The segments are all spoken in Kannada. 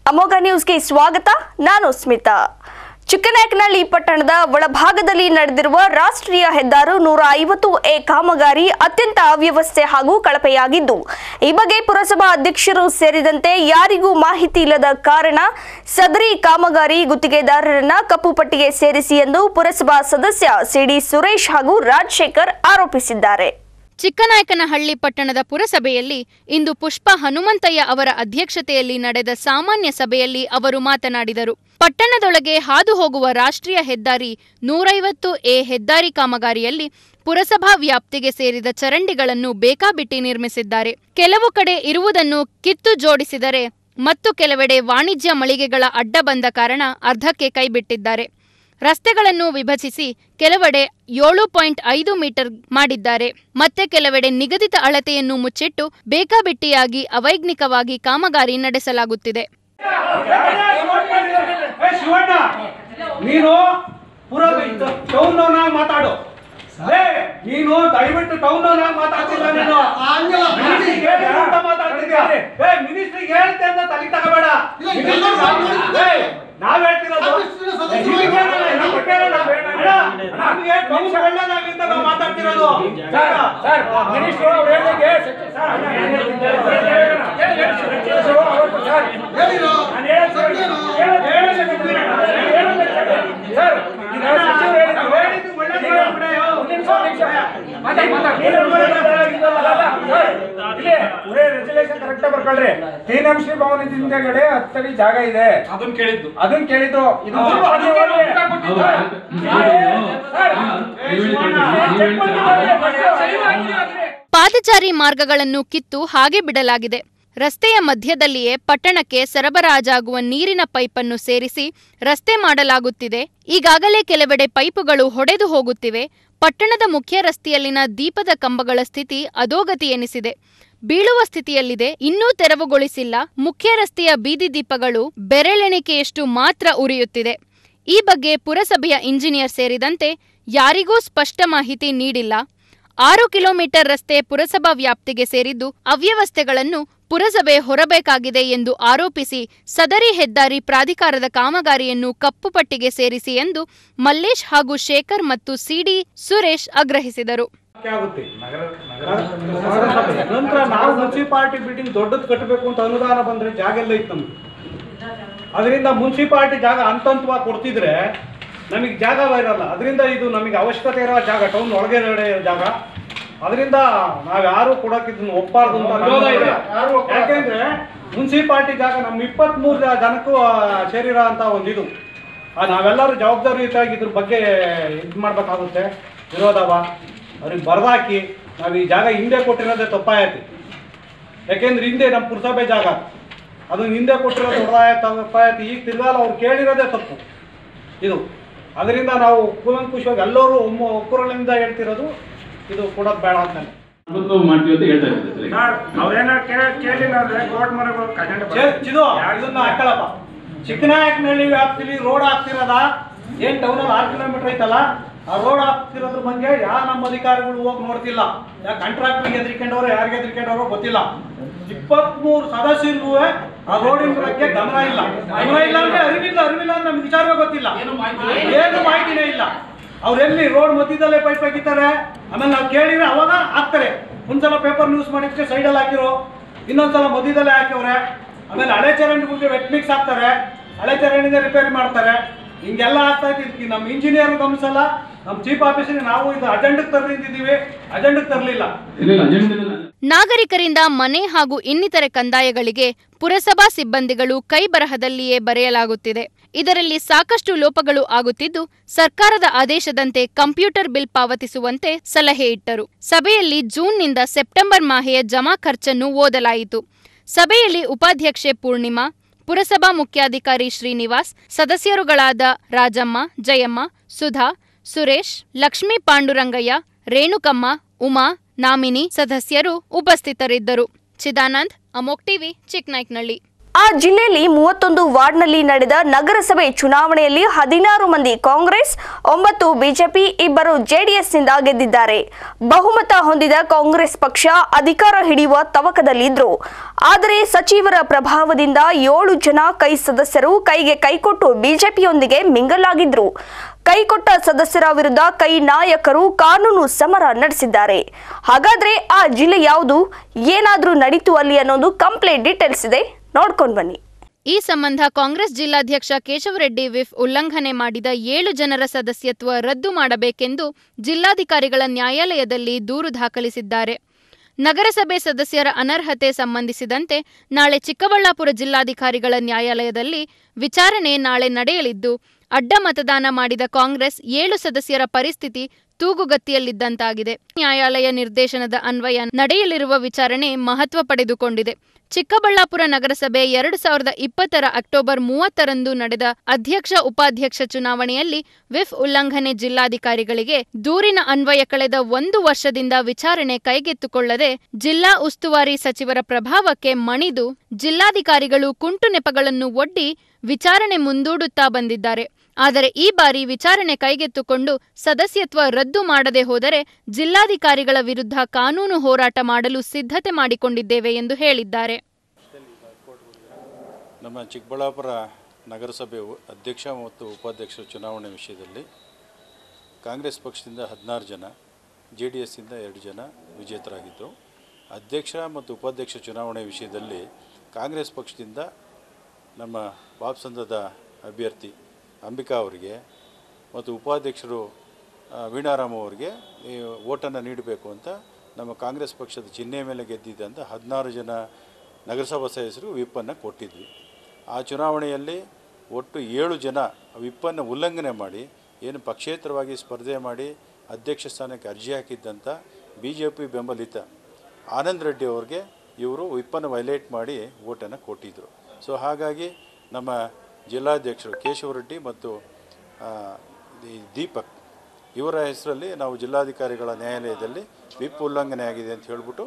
ಅಮೋಘ ನ್ಯೂಸ್ಗೆ ಸ್ವಾಗತ ನಾನು ಸ್ಮಿತಾ ಚಿಕ್ಕನಾಯಕನಹಳ್ಳಿ ಪಟ್ಟಣದ ಒಳಭಾಗದಲ್ಲಿ ನಡೆದಿರುವ ರಾಷ್ಟ್ರೀಯ ಹೆದ್ದಾರು ನೂರ ಐವತ್ತು ಎ ಕಾಮಗಾರಿ ಅತ್ಯಂತ ಅವ್ಯವಸ್ಥೆ ಹಾಗೂ ಕಳಪೆಯಾಗಿದ್ದು ಈ ಬಗ್ಗೆ ಪುರಸಭಾ ಅಧ್ಯಕ್ಷರು ಸೇರಿದಂತೆ ಯಾರಿಗೂ ಮಾಹಿತಿ ಇಲ್ಲದ ಕಾರಣ ಸದರಿ ಕಾಮಗಾರಿ ಗುತ್ತಿಗೆದಾರರನ್ನ ಕಪ್ಪು ಪಟ್ಟಿಗೆ ಸೇರಿಸಿ ಎಂದು ಪುರಸಭಾ ಸದಸ್ಯ ಸಿಡಿ ಸುರೇಶ್ ಹಾಗೂ ರಾಜಶೇಖರ್ ಆರೋಪಿಸಿದ್ದಾರೆ ಚಿಕ್ಕನಾಯಕನಹಳ್ಳಿ ಪಟ್ಟಣದ ಪುರಸಭೆಯಲ್ಲಿ ಇಂದು ಪುಷ್ಪ ಹನುಮಂತಯ್ಯ ಅವರ ಅಧ್ಯಕ್ಷತೆಯಲ್ಲಿ ನಡೆದ ಸಾಮಾನ್ಯ ಸಭೆಯಲ್ಲಿ ಅವರು ಮಾತನಾಡಿದರು ಪಟ್ಟಣದೊಳಗೆ ಹಾದು ಹೋಗುವ ರಾಷ್ಟ್ರೀಯ ಹೆದ್ದಾರಿ ನೂರೈವತ್ತು ಎ ಹೆದ್ದಾರಿ ಕಾಮಗಾರಿಯಲ್ಲಿ ಪುರಸಭಾ ವ್ಯಾಪ್ತಿಗೆ ಸೇರಿದ ಚರಂಡಿಗಳನ್ನು ಬೇಕಾಬಿಟ್ಟಿ ನಿರ್ಮಿಸಿದ್ದಾರೆ ಕೆಲವು ಕಡೆ ಇರುವುದನ್ನು ಕಿತ್ತು ಜೋಡಿಸಿದರೆ ಮತ್ತು ಕೆಲವೆಡೆ ವಾಣಿಜ್ಯ ಮಳಿಗೆಗಳ ಅಡ್ಡ ಬಂದ ಕಾರಣ ಅರ್ಧಕ್ಕೆ ಕೈಬಿಟ್ಟಿದ್ದಾರೆ ರಸ್ತೆಗಳನ್ನು ವಿಭಜಿಸಿ ಕೆಲವೆಡೆ ಏಳು ಪಾಯಿಂಟ್ ಐದು ಮೀಟರ್ ಮಾಡಿದ್ದಾರೆ ಮತ್ತೆ ಕೆಲವೆಡೆ ನಿಗದಿತ ಅಳತೆಯನ್ನು ಮುಚ್ಚಿಟ್ಟು ಬೇಕಾಬಿಟ್ಟಿಯಾಗಿ ಅವೈಜ್ಞಿಕವಾಗಿ ಕಾಮಗಾರಿ ನಡೆಸಲಾಗುತ್ತಿದೆ ಏ ಶಿವಣ್ಣ ನೀನು ಪೂರ ಟೌನ್ ನವನಾಗ ಮಾತಾಡು ಏ ನೀನು ದಯವಿಟ್ಟು ಟೌನ್ ನವನಾಗ ಮಾತಾಡ್ತಿಲ್ಲ ನೀನು ಮಿನಿಸ್ಟ್ರಿಗೆ ಹೇಳಿ ಅಂತ ಮಾತಾಡ್ತಿದ್ಯಾ ಏ ಮಿನಿಸ್ಟ್ರಿಗೆ ಹೇಳ್ತೆ ಅಂತ ತಲೆ ತಗೋಬೇಡ ಏ, ನಾವ್ ಹೇಳ್ತಿರೋದು ಏ, ನಿಮ್ಗೆ ಏನಲ್ಲ, ನಮ್ಗೆ ಏನಲ್ಲ. ಅಣ್ಣ, ನಮ್ಗೆ ಟೌನ್ ಒಳ್ಳೆದಾಗ್ಲಿಂದ ನಾವು ಮಾತಾಡ್ತಿರೋದು ಸರ್ ಸರ್ ಮಿನಿಸ್ಟ್ರು ಅವ್ರು ಹೇಳಿದಂಗೆ ಬರ್ಕೊಳ್ರಿ ಶ್ರೀ ಭವನದಿಂದ ಕಡೆ ಹತ್ತಡಿ ಜಾಗ ಇದೆ ಅದನ್ನ ಕೇಳಿದ್ದು ಅದನ್ನ ಕೇಳಿದ್ದು ಇದು ಪಾದಚಾರಿ ಮಾರ್ಗಗಳನ್ನು ಕಿತ್ತು ಹಾಗೆ ಬಿಡಲಾಗಿದೆ ರಸ್ತೆಯ ಮಧ್ಯದಲ್ಲಿಯೇ ಪಟ್ಟಣಕ್ಕೆ ಸರಬರಾಜಾಗುವ ನೀರಿನ ಪೈಪನ್ನು ಸೇರಿಸಿ ರಸ್ತೆ ಮಾಡಲಾಗುತ್ತಿದೆ ಈಗಾಗಲೇ ಕೆಲವೆಡೆ ಪೈಪುಗಳು ಹೊಡೆದು ಹೋಗುತ್ತಿವೆ ಪಟ್ಟಣದ ಮುಖ್ಯ ರಸ್ತೆಯಲ್ಲಿನ ದೀಪದ ಕಂಬಗಳ ಸ್ಥಿತಿ ಅಧೋಗತಿ ಎನಿಸಿದೆ ಬೀಳುವ ಸ್ಥಿತಿಯಲ್ಲಿದೆ ಇನ್ನೂ ತೆರವುಗೊಳಿಸಿಲ್ಲ ಮುಖ್ಯ ರಸ್ತೆಯ ಬೀದಿ ದೀಪಗಳು ಬೆರಳೆಣಿಕೆಯಷ್ಟು ಮಾತ್ರ ಉರಿಯುತ್ತಿದೆ ಈ ಬಗ್ಗೆ ಪುರಸಭೆಯ ಇಂಜಿನಿಯರ್ ಸೇರಿದಂತೆ ಯಾರಿಗೂ ಸ್ಪಷ್ಟ ಮಾಹಿತಿ ನೀಡಿಲ್ಲ ಆರು ಕಿಲೋಮೀಟರ್ ರಸ್ತೆ ಪುರಸಭಾ ವ್ಯಾಪ್ತಿಗೆ ಸೇರಿದ್ದು ಅವ್ಯವಸ್ಥೆಗಳನ್ನು ಪುರಸಭೆ ಹೊರಬೇಕಾಗಿದೆ ಎಂದು ಆರೋಪಿಸಿ ಸದರಿ ಹೆದ್ದಾರಿ ಪ್ರಾಧಿಕಾರದ ಕಾಮಗಾರಿಯನ್ನು ಕಪ್ಪು ಪಟ್ಟಿಗೆ ಸೇರಿಸಿ ಎಂದು ಮಲ್ಲೇಶ್ ಹಾಗೂ ಶೇಖರ್ ಮತ್ತು ಸಿಡಿ ಸುರೇಶ್ ಆಗ್ರಹಿಸಿದರು ಆಗುತ್ತೆ ನಗರಸಭೆ. ನಂತರ ನಾವು ಮುನ್ಸಿಪಾಲಿಟಿ ಬಿಲ್ಡಿಂಗ್ ದೊಡ್ಡದು ಕಟ್ಟಬೇಕು ಅಂತ ಅನುದಾನ ಬಂದ್ರೆ ಜಾಗ ಎಲ್ಲ ಇತ್ತು ನಮ್ಗೆ ಅದರಿಂದ ಮುನ್ಸಿಪಾಲಿಟಿ ಜಾಗ ಹಂತ ಹಂತವಾಗಿ ಕೊಡ್ತಿದ್ರೆ ನಮಗೆ ಜಾಗ ಇರಲ್ಲ ಅದರಿಂದ ಇದು ನಮಗೆ ಅವಶ್ಯಕತೆ ಇರೋ ಜಾಗ ಟೌನ್ ಒಳಗೆ ಇರೋ ಜಾಗ ಅದರಿಂದ ನಾವು ಯಾರು ಕೊಡಕ್ಕೆ ಇದನ್ನ ಒಪ್ಪಾರ್ದು ಅಂತ ವಿರೋಧ ಇದೆ ಯಾಕೆಂದ್ರೆ ಮುನ್ಸಿಪಾಲಿಟಿ ಜಾಗ ನಮ್ಮ ಇಪ್ಪತ್ಮೂರು ಜನಕ್ಕೂ ಆ, ಸೇರಿರೋ ಅಂತ ಒಂದು ಇದು ಆ, ನಾವೆಲ್ಲರೂ ಜವಾಬ್ದಾರಿಯುತವಾಗಿ ಇದ್ರ ಬಗ್ಗೆ ಇದು ಮಾಡ್ಬೇಕಾಗುತ್ತೆ ವಿರೋಧವ ಅವ್ರಿಗೆ ಬರ್ದಾಕಿ ನಾವು ಈ ಜಾಗ ಹಿಂದೆ ಕೊಟ್ಟಿರೋದೇ ತಪ್ಪಾಯತಿ ಯಾಕೆಂದ್ರೆ ಹಿಂದೆ ನಮ್ಮ ಪುರಸಭೆ ಜಾಗ ಅದನ್ನ ಹಿಂದೆ ಕೊಟ್ಟಿರೋದು ದೊಡ್ಡದಾಯ ತಪ್ಪಾಯತಿ ಈಗ ತಿರ್ಗಾಲ ಅವ್ರು ಕೇಳಿರೋದೇ ತಪ್ಪು ಇದು ಅದರಿಂದ ನಾವು ಕೂಲಂಕುಷವಾಗಿ ಎಲ್ಲರೂ ಒಮ್ಮ ಒಕ್ಕೂರಲಿಂದ ಹೇಳ್ತಿರೋದು ಇದು ಕೊಡೋದು ಬೇಡ ಅಂತಾನೆ ಇವತ್ತು ಮಾಡ್ತೀವಿ ಅಂತ ಹೇಳ್ತಾ ಇದ್ದಾರೆ ಅವ್ರೇನ ಕೇಳಿಲ್ಲ ಅಂದ್ರೆ ಕೋರ್ಟ್ ಮರಗಳು ಕಂಡು ಚೆ- ಚಿದು ಇದನ್ನ ಹಾಕಳಪ್ಪ ಚಿಕ್ಕನಾಯಕನಹಳ್ಳಿ ವ್ಯಾಪ್ತಿಲಿ ರೋಡ್ ಹಾಕ್ತಿರೋದ ಏನ್ ಟೌನಲ್ಲಿ ಆರು ಕಿಲೋಮೀಟರ್ ಐತಲ್ಲ ಆ ರೋಡ್ ಹಾಕ್ತಿರೋದ್ರ ಬಗ್ಗೆ ಯಾ ನಮ್ಮ ಅಧಿಕಾರಿಗಳು ಹೋಗಿ ನೋಡ್ತಿಲ್ಲ ಯಾ ಕಾಂಟ್ರಾಕ್ಟರ್ಗೆ ಎದ್ರಿಕೊಂಡವ್ರು ಯಾರಿಗೆ ಎದ್ರಿಕೊಂಡವ್ರು ಗೊತ್ತಿಲ್ಲ ಇಪ್ಪತ್ಮೂರು ಸದಸ್ಯರಿಗೂ ಆ ರೋಡಿನ ಬಗ್ಗೆ ಗಮನ ಇಲ್ಲ ಗಮನ ಇಲ್ಲ ಅಂದ್ರೆ ಅರಿವಿಲ್ಲ ಅರಿವಿಲ್ಲ ಅಂದ್ರೆ ನಮ್ಗೆ ವಿಚಾರವೇ ಗೊತ್ತಿಲ್ಲ ಏನು ಮಾಹಿತಿನೇ ಇಲ್ಲ ಅವ್ರೆಲ್ಲಿ ರೋಡ್ ಮಧ್ಯದಲ್ಲೇ ಪೈಪ್ ಹಾಕಿದ್ದಾರೆ ಆಮೇಲೆ ನಾವು ಕೇಳಿದ್ರೆ ಅವಾಗ ಹಾಕ್ತಾರೆ ಒಂದ್ಸಲ ಪೇಪರ್ ನ್ಯೂಸ್ ಮಾಡಿದ್ರೆ ಸೈಡಲ್ಲಿ ಹಾಕಿರೋ ಇನ್ನೊಂದ್ಸಲ ಮಧ್ಯದಲ್ಲೇ ಹಾಕಿವ್ರೆ ಆಮೇಲೆ ಹಳೆ ಚರಂಡಿಗಳಿಗೆ ವೆಟ್ ಮಿಕ್ಸ್ ಹಾಕ್ತಾರೆ ಹಳೆ ಚರಂಡಿಗೆ ರಿಪೇರಿ ಮಾಡ್ತಾರೆ ಹಿಂಗೆಲ್ಲ ಆಗ್ತಾ ಇತ್ತು ನಮ್ಮ ಇಂಜಿನಿಯರ್ ಗಮನಿಸಲ್ಲ ನಮ್ಮ ಚೀಫ್ ಆಫೀಸರ್ಗೆ ನಾವು ಇದು ಅಜೆಂಡಕ್ಕೆ ತರಲಿದ್ದೀವಿ ಅಜೆಂಡಕ್ಕೆ ತರಲಿಲ್ಲ ಇಲ್ಲ ಅಜೆಂಡಾ ನಾಗರಿಕರಿಂದ ಮನೆ ಹಾಗೂ ಇನ್ನಿತರೆ ಕಂದಾಯಗಳಿಗೆ ಪುರಸಭಾ ಸಿಬ್ಬಂದಿಗಳು ಕೈ ಬರಹದಲ್ಲಿಯೇ ಬರೆಯಲಾಗುತ್ತಿದೆ ಇದರಲ್ಲಿ ಸಾಕಷ್ಟು ಲೋಪಗಳು ಆಗುತ್ತಿದ್ದು ಸರ್ಕಾರದ ಆದೇಶದಂತೆ ಕಂಪ್ಯೂಟರ್ ಬಿಲ್ ಪಾವತಿಸುವಂತೆ ಸಲಹೆ ಇಟ್ಟರು ಸಭೆಯಲ್ಲಿ ಜೂನ್ನಿಂದ ಸೆಪ್ಟೆಂಬರ್ ಮಾಹೆಯ ಜಮಾ ಖರ್ಚನ್ನು ಓದಲಾಯಿತು ಸಭೆಯಲ್ಲಿ ಉಪಾಧ್ಯಕ್ಷೆ ಪೂರ್ಣಿಮಾ ಪುರಸಭಾ ಮುಖ್ಯಾಧಿಕಾರಿ ಶ್ರೀನಿವಾಸ್ ಸದಸ್ಯರುಗಳಾದ ರಾಜಮ್ಮ ಜಯಮ್ಮ ಸುಧಾ ಸುರೇಶ್ ಲಕ್ಷ್ಮೀ ಪಾಂಡುರಂಗಯ್ಯ ರೇಣುಕಮ್ಮ ಉಮಾ ನಾಮಿನಿ ಸದಸ್ಯರು ಉಪಸ್ಥಿತರಿದ್ದರು ಚಿದಾನಂದ್ ಅಮೋಕ್ ಟಿವಿ ಚಿಕ್ಕನಾಯ್ಕನಹಳ್ಳಿ ಆ ಜಿಲ್ಲೆಯಲ್ಲಿ ಮೂವತ್ತೊಂದು ವಾರ್ಡ್ನಲ್ಲಿ ನಡೆದ ನಗರಸಭೆ ಚುನಾವಣೆಯಲ್ಲಿ ಹದಿನಾರು ಮಂದಿ ಕಾಂಗ್ರೆಸ್ ಒಂಬತ್ತು ಬಿಜೆಪಿ ಇಬ್ಬರು ಜೆಡಿಎಸ್ನಿಂದ ಗೆದ್ದಿದ್ದಾರೆ ಬಹುಮತ ಹೊಂದಿದ ಕಾಂಗ್ರೆಸ್ ಪಕ್ಷ ಅಧಿಕಾರ ಹಿಡಿಯುವ ತವಕದಲ್ಲಿದ್ರು ಆದರೆ ಸಚಿವರ ಪ್ರಭಾವದಿಂದ ಏಳು ಜನ ಕೈ ಸದಸ್ಯರು ಕೈಗೆ ಕೈಕೊಟ್ಟು ಬಿಜೆಪಿಯೊಂದಿಗೆ ಮಿಂಗಲಾಗಿದ್ರು ಕೈಕೊಟ್ಟ ಸದಸ್ಯರ ವಿರುದ್ಧ ಕೈ ನಾಯಕರು ಕಾನೂನು ಸಮರ ನಡೆಸಿದ್ದಾರೆ ಹಾಗಾದ್ರೆ ಆ ಜಿಲ್ಲೆ ಯಾವುದು ಏನಾದ್ರೂ ನಡೀತು ಅಲ್ಲಿ ಅನ್ನೋದು ಕಂಪ್ಲೀಟ್ ಡೀಟೇಲ್ಸ್ ಇದೆ ನೋಡ್ಕೊಂಡು ಬನ್ನಿ ಈ ಸಂಬಂಧ ಕಾಂಗ್ರೆಸ್ ಜಿಲ್ಲಾಧ್ಯಕ್ಷ ಕೇಶವರೆಡ್ಡಿ ವಿಫ್ ಉಲ್ಲಂಘನೆ ಮಾಡಿದ ಏಳು ಜನರ ಸದಸ್ಯತ್ವ ರದ್ದು ಮಾಡಬೇಕೆಂದು ಜಿಲ್ಲಾಧಿಕಾರಿಗಳ ನ್ಯಾಯಾಲಯದಲ್ಲಿ ದೂರು ದಾಖಲಿಸಿದ್ದಾರೆ ನಗರಸಭೆ ಸದಸ್ಯರ ಅನರ್ಹತೆ ಸಂಬಂಧಿಸಿದಂತೆ ನಾಳೆ ಚಿಕ್ಕಬಳ್ಳಾಪುರ ಜಿಲ್ಲಾಧಿಕಾರಿಗಳ ನ್ಯಾಯಾಲಯದಲ್ಲಿ ವಿಚಾರಣೆ ನಾಳೆ ನಡೆಯಲಿದ್ದು ಅಡ್ಡ ಮತದಾನ ಮಾಡಿದ ಕಾಂಗ್ರೆಸ್ ಏಳು ಸದಸ್ಯರ ಪರಿಸ್ಥಿತಿ ತೂಗುಗತಿಯಲ್ಲಿದ್ದಂತಾಗಿದೆ ನ್ಯಾಯಾಲಯ ನಿರ್ದೇಶನದ ಅನ್ವಯ ನಡೆಯಲಿರುವ ವಿಚಾರಣೆ ಮಹತ್ವ ಪಡೆದುಕೊಂಡಿದೆ ಚಿಕ್ಕಬಳ್ಳಾಪುರ ನಗರಸಭೆ ಎರಡು ಸಾವಿರದ ಇಪ್ಪತ್ತರ ಅಕ್ಟೋಬರ್ ಮೂವತ್ತರಂದು ನಡೆದ ಅಧ್ಯಕ್ಷ ಉಪಾಧ್ಯಕ್ಷ ಚುನಾವಣೆಯಲ್ಲಿ ವಿಫ್ ಉಲ್ಲಂಘನೆ ಜಿಲ್ಲಾಧಿಕಾರಿಗಳಿಗೆ ದೂರಿನ ಅನ್ವಯ ಕಳೆದ ಒಂದು ವರ್ಷದಿಂದ ವಿಚಾರಣೆ ಕೈಗೆತ್ತಿಕೊಳ್ಳದೆ ಜಿಲ್ಲಾ ಉಸ್ತುವಾರಿ ಸಚಿವರ ಪ್ರಭಾವಕ್ಕೆ ಮಣಿದು ಜಿಲ್ಲಾಧಿಕಾರಿಗಳು ಕುಂಟು ನೆಪಗಳನ್ನು ಒಡ್ಡಿ ವಿಚಾರಣೆ ಮುಂದೂಡುತ್ತಾ ಬಂದಿದ್ದಾರೆ ಆದರೆ ಈ ಬಾರಿ ವಿಚಾರಣೆ ಕೈಗೆತ್ತಿಕೊಂಡು ಸದಸ್ಯತ್ವ ರದ್ದು ಮಾಡದೆ ಹೋದರೆ ಜಿಲ್ಲಾಧಿಕಾರಿಗಳ ವಿರುದ್ಧ ಕಾನೂನು ಹೋರಾಟ ಮಾಡಲು ಸಿದ್ಧತೆ ಮಾಡಿಕೊಂಡಿದ್ದೇವೆ ಎಂದು ಹೇಳಿದ್ದಾರೆ ನಮ್ಮ ಚಿಕ್ಕಬಳ್ಳಾಪುರ ನಗರಸಭೆ ಉ- ಅಧ್ಯಕ್ಷ ಮತ್ತು ಉಪಾಧ್ಯಕ್ಷ ಚುನಾವಣೆ ವಿಷಯದಲ್ಲಿ ಕಾಂಗ್ರೆಸ್ ಪಕ್ಷದಿಂದ ಹದಿನಾರು ಜನ ಜೆ ಡಿ ಎಸ್ಸಿಂದ ಎರಡು ಜನ ವಿಜೇತರಾಗಿದ್ದರು ಅಧ್ಯಕ್ಷ ಮತ್ತು ಉಪಾಧ್ಯಕ್ಷ ಚುನಾವಣೆ ವಿಷಯದಲ್ಲಿ ಕಾಂಗ್ರೆಸ್ ಪಕ್ಷದಿಂದ ನಮ್ಮ ಬಾಪ್ಸಂದದ ಅಭ್ಯರ್ಥಿ ಅಂಬಿಕಾ ಅವರಿಗೆ ಮತ್ತು ಉಪಾಧ್ಯಕ್ಷರು ಆ, ವೀಣಾರಾಮ್ ಅವರಿಗೆ ಈ ಓಟನ್ನು ನೀಡಬೇಕು ಅಂತ ನಮ್ಮ ಕಾಂಗ್ರೆಸ್ ಪಕ್ಷದ ಚಿಹ್ನೆ ಮೇಲೆ ಗೆದ್ದಿದ್ದಂಥ ಹದಿನಾರು ಜನ ನಗರಸಭಾ ಸದಸ್ಯರು ವಿಪ್ಪನ್ನು ಕೊಟ್ಟಿದ್ವಿ ಆ ಚುನಾವಣೆಯಲ್ಲಿ ಒಟ್ಟು ಏಳು ಜನ ವಿಪ್ಪನ್ನು ಉಲ್ಲಂಘನೆ ಮಾಡಿ ಏನು ಪಕ್ಷೇತರವಾಗಿ ಸ್ಪರ್ಧೆ ಮಾಡಿ ಅಧ್ಯಕ್ಷ ಸ್ಥಾನಕ್ಕೆ ಅರ್ಜಿ ಹಾಕಿದ್ದಂಥ ಬಿ ಜೆ ಪಿ ಬೆಂಬಲಿತ ಆನಂದ್ ರೆಡ್ಡಿ ಅವ್ರಿಗೆ ಇವರು ವಿಪ್ಪನ್ನು ವೈಲೇಟ್ ಮಾಡಿ ಓಟನ್ನು ಕೊಟ್ಟಿದ್ದರು ಸೊ ಹಾಗಾಗಿ ನಮ್ಮ ಜಿಲ್ಲಾಧ್ಯಕ್ಷರು ಕೇಶವರೆಡ್ಡಿ ಮತ್ತು ಆ, ಈ ದೀಪಕ್ ಇವರ ಹೆಸರಲ್ಲಿ ನಾವು ಜಿಲ್ಲಾಧಿಕಾರಿಗಳ ನ್ಯಾಯಾಲಯದಲ್ಲಿ ವಿಪ್ ಉಲ್ಲಂಘನೆ ಆಗಿದೆ ಅಂತ ಹೇಳ್ಬಿಟ್ಟು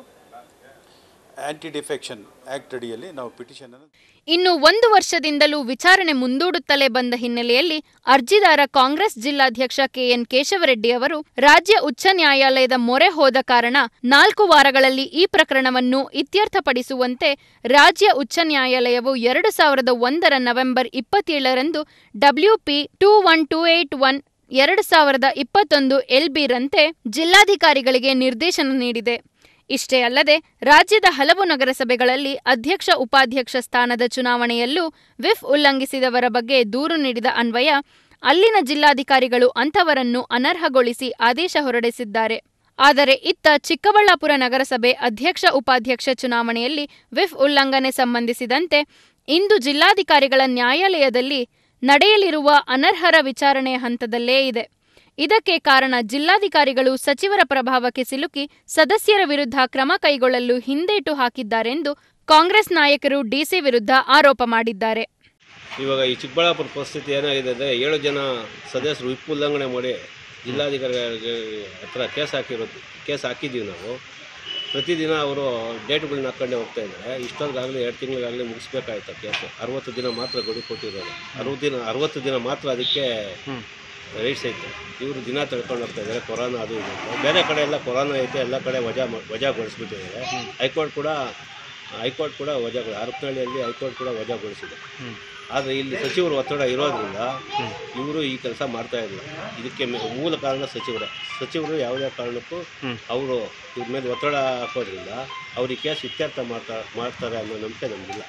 ಆ್ಯಂಟಿ ಡಿಫೆಕ್ಷನ್ ಆ್ಯಕ್ಟ್ ಅಡಿಯಲ್ಲಿ ನಾವು ಪಿಟಿಷನನ್ನು ಇನ್ನು ಒಂದು ವರ್ಷದಿಂದಲೂ ವಿಚಾರಣೆ ಮುಂದೂಡುತ್ತಲೇ ಬಂದ ಹಿನ್ನೆಲೆಯಲ್ಲಿ ಅರ್ಜಿದಾರ ಕಾಂಗ್ರೆಸ್ ಜಿಲ್ಲಾಧ್ಯಕ್ಷ ಕೆಎನ್ ಕೇಶವರೆಡ್ಡಿ ಅವರು ರಾಜ್ಯ ಉಚ್ಚ ನ್ಯಾಯಾಲಯದ ಮೊರೆ ಹೋದ ಕಾರಣ ನಾಲ್ಕು ವಾರಗಳಲ್ಲಿ ಈ ಪ್ರಕರಣವನ್ನು ಇತ್ಯರ್ಥಪಡಿಸುವಂತೆ ರಾಜ್ಯ ಉಚ್ಚ ನ್ಯಾಯಾಲಯವು ಎರಡು ಸಾವಿರದ ಒಂದರ ನವೆಂಬರ್ ಇಪ್ಪತ್ತೇಳರಂದು WP two one two eight one ಎರಡು ಸಾವಿರದ ಇಪ್ಪತ್ತೊಂದು ಎಲ್ಬಿರಂತೆ ಜಿಲ್ಲಾಧಿಕಾರಿಗಳಿಗೆ ನಿರ್ದೇಶನ ನೀಡಿದೆ ಇಷ್ಟೇ ಅಲ್ಲದೆ ರಾಜ್ಯದ ಹಲವು ನಗರಸಭೆಗಳಲ್ಲಿ ಅಧ್ಯಕ್ಷ ಉಪಾಧ್ಯಕ್ಷ ಸ್ಥಾನದ ಚುನಾವಣೆಯಲ್ಲೂ ವಿಫ್ ಉಲ್ಲಂಘಿಸಿದವರ ಬಗ್ಗೆ ದೂರು ನೀಡಿದ ಅನ್ವಯ ಅಲ್ಲಿನ ಜಿಲ್ಲಾಧಿಕಾರಿಗಳು ಅಂಥವರನ್ನು ಅನರ್ಹಗೊಳಿಸಿ ಆದೇಶ ಹೊರಡಿಸಿದ್ದಾರೆ ಆದರೆ ಇತ್ತ ಚಿಕ್ಕಬಳ್ಳಾಪುರ ನಗರಸಭೆ ಅಧ್ಯಕ್ಷ ಉಪಾಧ್ಯಕ್ಷ ಚುನಾವಣೆಯಲ್ಲಿ ವಿಫ್ ಉಲ್ಲಂಘನೆ ಸಂಬಂಧಿಸಿದಂತೆ ಇಂದು ಜಿಲ್ಲಾಧಿಕಾರಿಗಳ ನ್ಯಾಯಾಲಯದಲ್ಲಿ ನಡೆಯಲಿರುವ ಅನರ್ಹರ ವಿಚಾರಣೆ ಹಂತದಲ್ಲೇ ಇದೆ ಇದಕ್ಕೆ ಕಾರಣ ಜಿಲ್ಲಾಧಿಕಾರಿಗಳು ಸಚಿವರ ಪ್ರಭಾವಕ್ಕೆ ಸಿಲುಕಿ ಸದಸ್ಯರ ವಿರುದ್ಧ ಕ್ರಮ ಕೈಗೊಳ್ಳಲು ಹಿಂದೇಟು ಹಾಕಿದ್ದಾರೆಂದು ಕಾಂಗ್ರೆಸ್ ನಾಯಕರು ಡಿಸಿ ವಿರುದ್ಧ ಆರೋಪ ಮಾಡಿದ್ದಾರೆ ಇವಾಗ ಈ ಚಿಕ್ಕಬಳ್ಳಾಪುರ ಪರಿಸ್ಥಿತಿ ಏನಾಗಿದೆ ಅಂದರೆ ಏಳು ಜನ ಸದಸ್ಯರು ವಿಪ್ ಉಲ್ಲಂಘನೆ ಮಾಡಿ ಜಿಲ್ಲಾಧಿಕಾರಿಗಳಿಗೆ ಹತ್ರ ಕೇಸ್ ಹಾಕಿರೋದು ಕೇಸ್ ಹಾಕಿದ್ದೀವಿ ನಾವು ಪ್ರತಿದಿನ ಅವರು ಡೇಟ್ಗಳನ್ನ ಹಾಕ್ಕೊಂಡೇ ಹೋಗ್ತಾ ಇದ್ದಾರೆ ಇಷ್ಟೊಂದಾಗಲಿ ಎರಡು ತಿಂಗಳಿಗಾಗಲಿ ಮುಗಿಸ್ಬೇಕಾಯ್ತು ಕೇಸ್ ಅರವತ್ತು ದಿನ ಮಾತ್ರ ಗಡುವು ಕೊಟ್ಟಿರೋದು ಅರವತ್ತು ದಿನ ಅರವತ್ತು ದಿನ ಮಾತ್ರ ಅದಕ್ಕೆ ರೈಟ್ಸ್ ಐತೆ ಇವರು ದಿನ ತಳ್ಕೊಂಡು ಹೋಗ್ತಾ ಇದ್ದಾರೆ ಕೊರೋನಾ ಅದು ಇದು ಅಂತ. ಬೇರೆ ಕಡೆ ಎಲ್ಲ ಕೊರೋನಾ ಐತೆ ಎಲ್ಲ ಕಡೆ ವಜಾ ಮಾ- ವಜಾಗೊಳಿಸ್ಬಿಟ್ಟಿದ್ದಾರೆ ಹೈಕೋರ್ಟ್ ಕೂಡ ಹೈಕೋರ್ಟ್ ಕೂಡ ವಜಾಗೊಳಿ ಹರಪನಹಳ್ಳಿಯಲ್ಲಿ ಹೈಕೋರ್ಟ್ ಕೂಡ ವಜಾಗೊಳಿಸಿದೆ ಆದರೆ ಇಲ್ಲಿ ಸಚಿವರು ಒತ್ತಡ ಇರೋದ್ರಿಂದ ಇವರು ಈ ಕೆಲಸ ಮಾಡ್ತಾ ಇಲ್ಲ ಇದಕ್ಕೆ ಮೆ- ಮೂಲ ಕಾರಣ ಸಚಿವರೇ ಸಚಿವರು ಯಾವುದೇ ಕಾರಣಕ್ಕೂ ಅವರು ಇವ್ರ ಮೇಲೆ ಒತ್ತಡ ಹಾಕೋದ್ರಿಂದ ಅವ್ರಿಗೆ ಕೇಸ್ ಇತ್ಯರ್ಥ ಮಾಡ್ತಾ ಮಾಡ್ತಾರೆ ಅನ್ನೋ ನಂಬಿಕೆ ನಮಗಿಲ್ಲ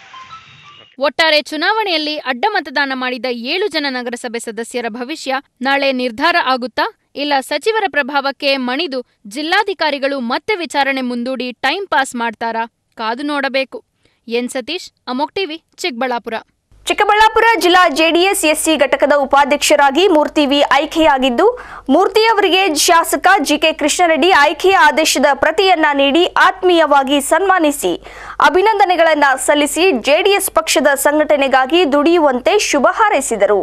ಒಟ್ಟಾರೆ ಚುನಾವಣೆಯಲ್ಲಿ ಅಡ್ಡ ಮತದಾನ ಮಾಡಿದ ಏಳು ಜನ ನಗರಸಭೆ ಸದಸ್ಯರ ಭವಿಷ್ಯ ನಾಳೆ ನಿರ್ಧಾರ ಆಗುತ್ತಾ ಇಲ್ಲ ಸಚಿವರ ಪ್ರಭಾವಕ್ಕೆ ಮಣಿದು ಜಿಲ್ಲಾಧಿಕಾರಿಗಳು ಮತ್ತೆ ವಿಚಾರಣೆ ಮುಂದೂಡಿ ಟೈಂ ಪಾಸ್ ಮಾಡ್ತಾರಾ ಕಾದು ನೋಡಬೇಕು ಎನ್ ಸತೀಶ್ ಅಮೋಕ್ ಟಿವಿ ಚಿಕ್ಕಬಳ್ಳಾಪುರ ಚಿಕ್ಕಬಳ್ಳಾಪುರ ಜಿಲ್ಲಾ ಜೆಡಿಎಸ್ ಎಸ್ಸಿ ಘಟಕದ ಉಪಾಧ್ಯಕ್ಷರಾಗಿ ಮೂರ್ತಿ ವಿ ಆಯ್ಕೆಯಾಗಿದ್ದು ಮೂರ್ತಿ ಅವರಿಗೆ ಶಾಸಕ ಜಿಕೆ ಕೃಷ್ಣರೆಡ್ಡಿ ಆಯ್ಕೆಯ ಆದೇಶದ ಪ್ರತಿಯನ್ನ ನೀಡಿ ಆತ್ಮೀಯವಾಗಿ ಸನ್ಮಾನಿಸಿ ಅಭಿನಂದನೆಗಳನ್ನ ಸಲ್ಲಿಸಿ ಜೆಡಿಎಸ್ ಪಕ್ಷದ ಸಂಘಟನೆಗಾಗಿ ದುಡಿಯುವಂತೆ ಶುಭ ಹಾರೈಸಿದರು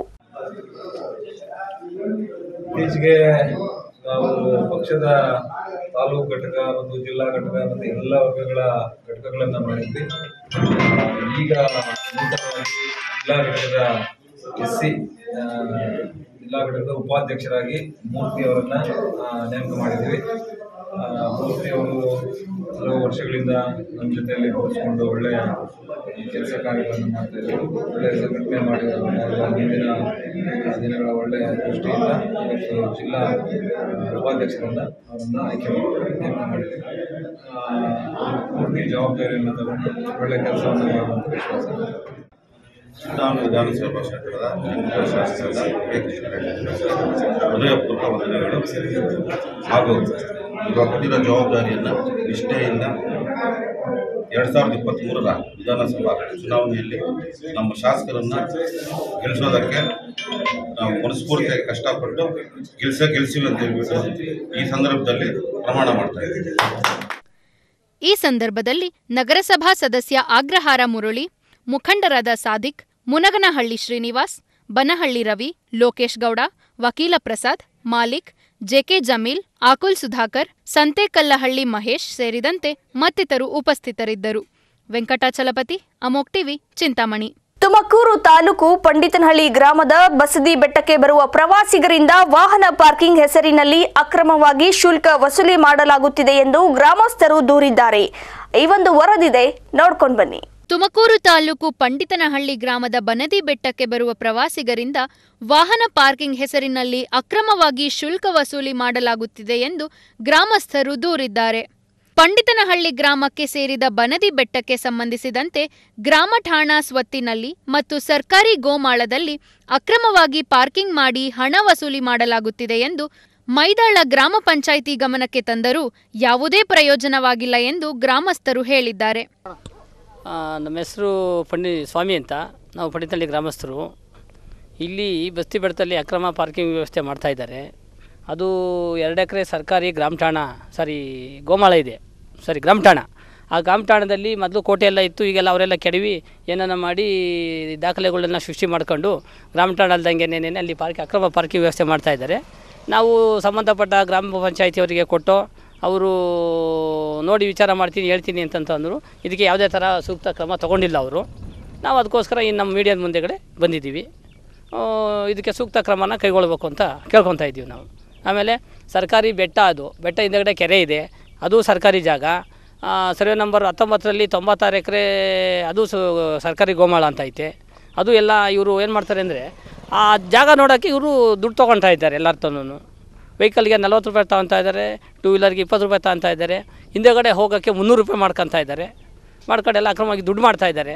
ಇತ್ತೀಚೆಗೆ ನಾವು ಪಕ್ಷದ ತಾಲೂಕು ಘಟಕ ಮತ್ತು ಜಿಲ್ಲಾ ಘಟಕ ಮತ್ತು ಎಲ್ಲ ವರ್ಗಗಳ ಘಟಕಗಳನ್ನು ಮಾಡಿದ್ವಿ ಆ, ಈಗ ನೂತನವಾಗಿ ಜಿಲ್ಲಾ ಘಟಕದ ಎಸ್ ಸಿ ಜಿಲ್ಲಾ ಘಟಕದ ಉಪಾಧ್ಯಕ್ಷರಾಗಿ ಮೂರ್ತಿ ಅವರನ್ನ ಆ, ನೇಮಕ ಮಾಡಿದ್ದೀವಿ ಆ, ಮೂರ್ತಿ ಅವರು ಹಲವು ವರ್ಷಗಳಿಂದ ನಮ್ಮ ಜೊತೆಯಲ್ಲಿ ಕೂರಿಸ್ಕೊಂಡು ಒಳ್ಳೆಯ ಕೆಲಸ ಕಾರ್ಯಗಳನ್ನು ಮಾಡ್ತಾ ಇದ್ದಾರೆ ಒಳ್ಳೆಯ ಸಂಘಟನೆ ಮಾಡಿದ್ದಾರೆ ಮುಂದಿನ ಆ, ದಿನಗಳ ಒಳ್ಳೆಯ ದೃಷ್ಟಿಯಿಂದ ಇವತ್ತು ಜಿಲ್ಲಾ ಆ, ಉಪಾಧ್ಯಕ್ಷರನ್ನ ಅವರನ್ನ ಆಯ್ಕೆ ಮಾಡಿ ನೇಮಕ ಮಾಡಿದ್ದೀವಿ ಆ, ಪೂರ್ತಿ ಜವಾಬ್ದಾರಿಯನ್ನು ತಗೊಂಡು ಒಳ್ಳೆಯ ಕೆಲಸವನ್ನು ಮಾಡುವಂಥ ವಿಶ್ವಾಸ ಇದೆ. ಸುಲ್ತಾನ್ ವಿಧಾನಸಭಾ ಕ್ಷೇತ್ರದ ಹಿರಿಯ ಶಾಸಕರಾದ ಕೆ ಹೃದಯಪೂರ್ವಕ ವಂದನೆಗಳು ಹಾಗೂ ಇವಾಗ ಕೊಟ್ಟಿರೋ ಜವಾಬ್ದಾರಿಯನ್ನು ನಿಷ್ಠೆಯಿಂದ ಎರಡು ಸಾವಿರದ ಇಪ್ಪತ್ತ್ಮೂರರ ವಿಧಾನಸಭಾ ಚುನಾವಣೆಯಲ್ಲಿ ನಮ್ಮ ಶಾಸಕರನ್ನು ಗೆಲ್ಲಿಸೋದಕ್ಕೆ ನಾವು ಮನಸ್ಫೂರ್ತಿಯಾಗಿ ಕಷ್ಟಪಟ್ಟು ಗೆಲ್ಸ ಗೆಲ್ಸಿವಿ ಅಂತ ಹೇಳ್ಬಿಟ್ಟು ಈ ಸಂದರ್ಭದಲ್ಲಿ ಪ್ರಮಾಣ ಮಾಡ್ತಾ ಇದ್ದೀವಿ ಈ ಸಂದರ್ಭದಲ್ಲಿ ನಗರಸಭಾ ಸದಸ್ಯ ಆಗ್ರಹಾರ ಮುರಳಿ ಮುಖಂಡರಾದ ಸಾದಿಕ್ ಮುನಗನಹಳ್ಳಿ ಶ್ರೀನಿವಾಸ್ ಬನಹಳ್ಳಿ ರವಿ ಲೋಕೇಶ್ ಗೌಡ ವಕೀಲ ಪ್ರಸಾದ್ ಮಾಲಿಕ್ ಜೆಕೆ ಜಮೀಲ್ ಆಕುಲ್ ಸುಧಾಕರ್ ಸಂತೇಕಲ್ಲಹಳ್ಳಿ ಮಹೇಶ್ ಸೇರಿದಂತೆ ಮತ್ತಿತರು ಉಪಸ್ಥಿತರಿದ್ದರು ವೆಂಕಟಾಚಲಪತಿ ಅಮೋಕ್ ಟಿವಿ ಚಿಂತಾಮಣಿ ತುಮಕೂರು ತಾಲೂಕು ಪಂಡಿತನಹಳ್ಳಿ ಗ್ರಾಮದ ಬಸದಿ ಬೆಟ್ಟಕ್ಕೆ ಬರುವ ಪ್ರವಾಸಿಗರಿಂದ ವಾಹನ ಪಾರ್ಕಿಂಗ್ ಹೆಸರಿನಲ್ಲಿ ಅಕ್ರಮವಾಗಿ ಶುಲ್ಕ ವಸೂಲಿ ಮಾಡಲಾಗುತ್ತಿದೆ ಎಂದು ಗ್ರಾಮಸ್ಥರು ದೂರಿದ್ದಾರೆ ಈ ಒಂದು ವರದಿದೆ ನೋಡ್ಕೊಂಡು ಬನ್ನಿ ತುಮಕೂರು ತಾಲೂಕು ಪಂಡಿತನಹಳ್ಳಿ ಗ್ರಾಮದ ಬನದಿ ಬೆಟ್ಟಕ್ಕೆ ಬರುವ ಪ್ರವಾಸಿಗರಿಂದ ವಾಹನ ಪಾರ್ಕಿಂಗ್ ಹೆಸರಿನಲ್ಲಿ ಅಕ್ರಮವಾಗಿ ಶುಲ್ಕ ವಸೂಲಿ ಮಾಡಲಾಗುತ್ತಿದೆ ಎಂದು ಗ್ರಾಮಸ್ಥರು ದೂರಿದ್ದಾರೆ ಪಂಡಿತನಹಳ್ಳಿ ಗ್ರಾಮಕ್ಕೆ ಸೇರಿದ ಬನದಿ ಬೆಟ್ಟಕ್ಕೆ ಸಂಬಂಧಿಸಿದಂತೆ ಗ್ರಾಮ ಠಾಣಾ ಸ್ವತ್ತಿನಲ್ಲಿ ಮತ್ತು ಸರ್ಕಾರಿ ಗೋಮಾಳದಲ್ಲಿ ಅಕ್ರಮವಾಗಿ ಪಾರ್ಕಿಂಗ್ ಮಾಡಿ ಹಣ ವಸೂಲಿ ಮಾಡಲಾಗುತ್ತಿದೆ ಎಂದು ಮೈದಾಳ ಗ್ರಾಮ ಪಂಚಾಯಿತಿ ಗಮನಕ್ಕೆ ತಂದರೂ ಯಾವುದೇ ಪ್ರಯೋಜನವಾಗಿಲ್ಲ ಎಂದು ಗ್ರಾಮಸ್ಥರು ಹೇಳಿದ್ದಾರೆ ಆ, ನಮ್ಮ ಹೆಸರು ಪಂಡಿ ಸ್ವಾಮಿ ಅಂತ ನಾವು ಪಂಡಿತಳ್ಳಿ ಗ್ರಾಮಸ್ಥರು ಇಲ್ಲಿ ಬಸ್ತಿ ಬೆಟ್ಟದಲ್ಲಿ ಅಕ್ರಮ ಪಾರ್ಕಿಂಗ್ ವ್ಯವಸ್ಥೆ ಮಾಡ್ತಾ ಇದ್ದಾರೆ ಅದು ಎರಡು ಎಕರೆ ಸರ್ಕಾರಿ ಗ್ರಾಮ ಠಾಣ ಸಾರಿ ಗೋಮಾಳ ಇದೆ ಸಾರಿ ಗ್ರಾಮ ಠಾಣ ಆ ಗ್ರಾಮ ಠಾಣದಲ್ಲಿ ಮೊದಲು ಕೋಟೆ ಎಲ್ಲ ಇತ್ತು ಈಗೆಲ್ಲ ಅವರೆಲ್ಲ ಕೆಡವಿ ಏನನ್ನ ಮಾಡಿ ದಾಖಲೆಗಳನ್ನ ಸೃಷ್ಟಿ ಮಾಡ್ಕೊಂಡು ಗ್ರಾಮ ಠಾಣ ಅಲ್ದಂಗೆ ಏನೇನೆ ಅಲ್ಲಿ ಪಾರ್ಕ್ ಅಕ್ರಮ ಪಾರ್ಕಿಂಗ್ ವ್ಯವಸ್ಥೆ ಮಾಡ್ತಾ ಇದ್ದಾರೆ ನಾವು ಸಂಬಂಧಪಟ್ಟ ಗ್ರಾಮ ಪಂಚಾಯಿತಿಯವರಿಗೆ ಕೊಟ್ಟು ಅವರು ನೋಡಿ ವಿಚಾರ ಮಾಡ್ತೀನಿ ಹೇಳ್ತೀನಿ ಅಂತಂತಂದರು ಇದಕ್ಕೆ ಯಾವುದೇ ಥರ ಸೂಕ್ತ ಕ್ರಮ ತೊಗೊಂಡಿಲ್ಲ ಅವರು ನಾವು ಅದಕ್ಕೋಸ್ಕರ ಇನ್ನು ನಮ್ಮ ಮೀಡಿಯಾದ ಮುಂದೆಗಡೆ ಬಂದಿದ್ದೀವಿ ಆ, ಇದಕ್ಕೆ ಸೂಕ್ತ ಕ್ರಮನ ಕೈಗೊಳ್ಬೇಕು ಅಂತ ಕೇಳ್ಕೊತಾ ಇದ್ದೀವಿ ನಾವು ಆಮೇಲೆ ಸರ್ಕಾರಿ ಬೆಟ್ಟ ಅದು ಬೆಟ್ಟ ಹಿಂದೆಗಡೆ ಕೆರೆ ಇದೆ ಅದು ಸರ್ಕಾರಿ ಜಾಗ ಆ, ಸರ್ವೆ ನಂಬರ್ ಹತ್ತೊಂಬತ್ತರಲ್ಲಿ ತೊಂಬತ್ತಾರು ಎಕರೆ ಅದು ಸು ಸರ್ಕಾರಿ ಗೋಮಾಳ ಅಂತ ಐತೆ ಅದು ಎಲ್ಲ ಇವರು ಏನು ಮಾಡ್ತಾರೆ ಅಂದರೆ ಆ ಜಾಗ ನೋಡೋಕ್ಕೆ ಇವರು ದುಡ್ಡು ತೊಗೊಳ್ತಾ ಇದ್ದಾರೆ ಎಲ್ಲರ ತನೂ ವೆಹಿಕಲ್ಗೆ ನಲ್ವತ್ತು ರೂಪಾಯಿ ತಗೊತಾ ಇದ್ದಾರೆ ಟೂ ವೀಲರ್ಗೆ ಇಪ್ಪತ್ತು ರೂಪಾಯಿ ತಗೊತಾ ಇದ್ದಾರೆ ಹಿಂದೆಗಡೆ ಹೋಗೋಕ್ಕೆ ಮುನ್ನೂರು ರೂಪಾಯಿ ಮಾಡ್ಕೊತಾ ಇದ್ದಾರೆ ಮಾಡ್ಕೊಂಡು ಎಲ್ಲ ಅಕ್ರಮವಾಗಿ ದುಡ್ಡು ಮಾಡ್ತಾ ಇದ್ದಾರೆ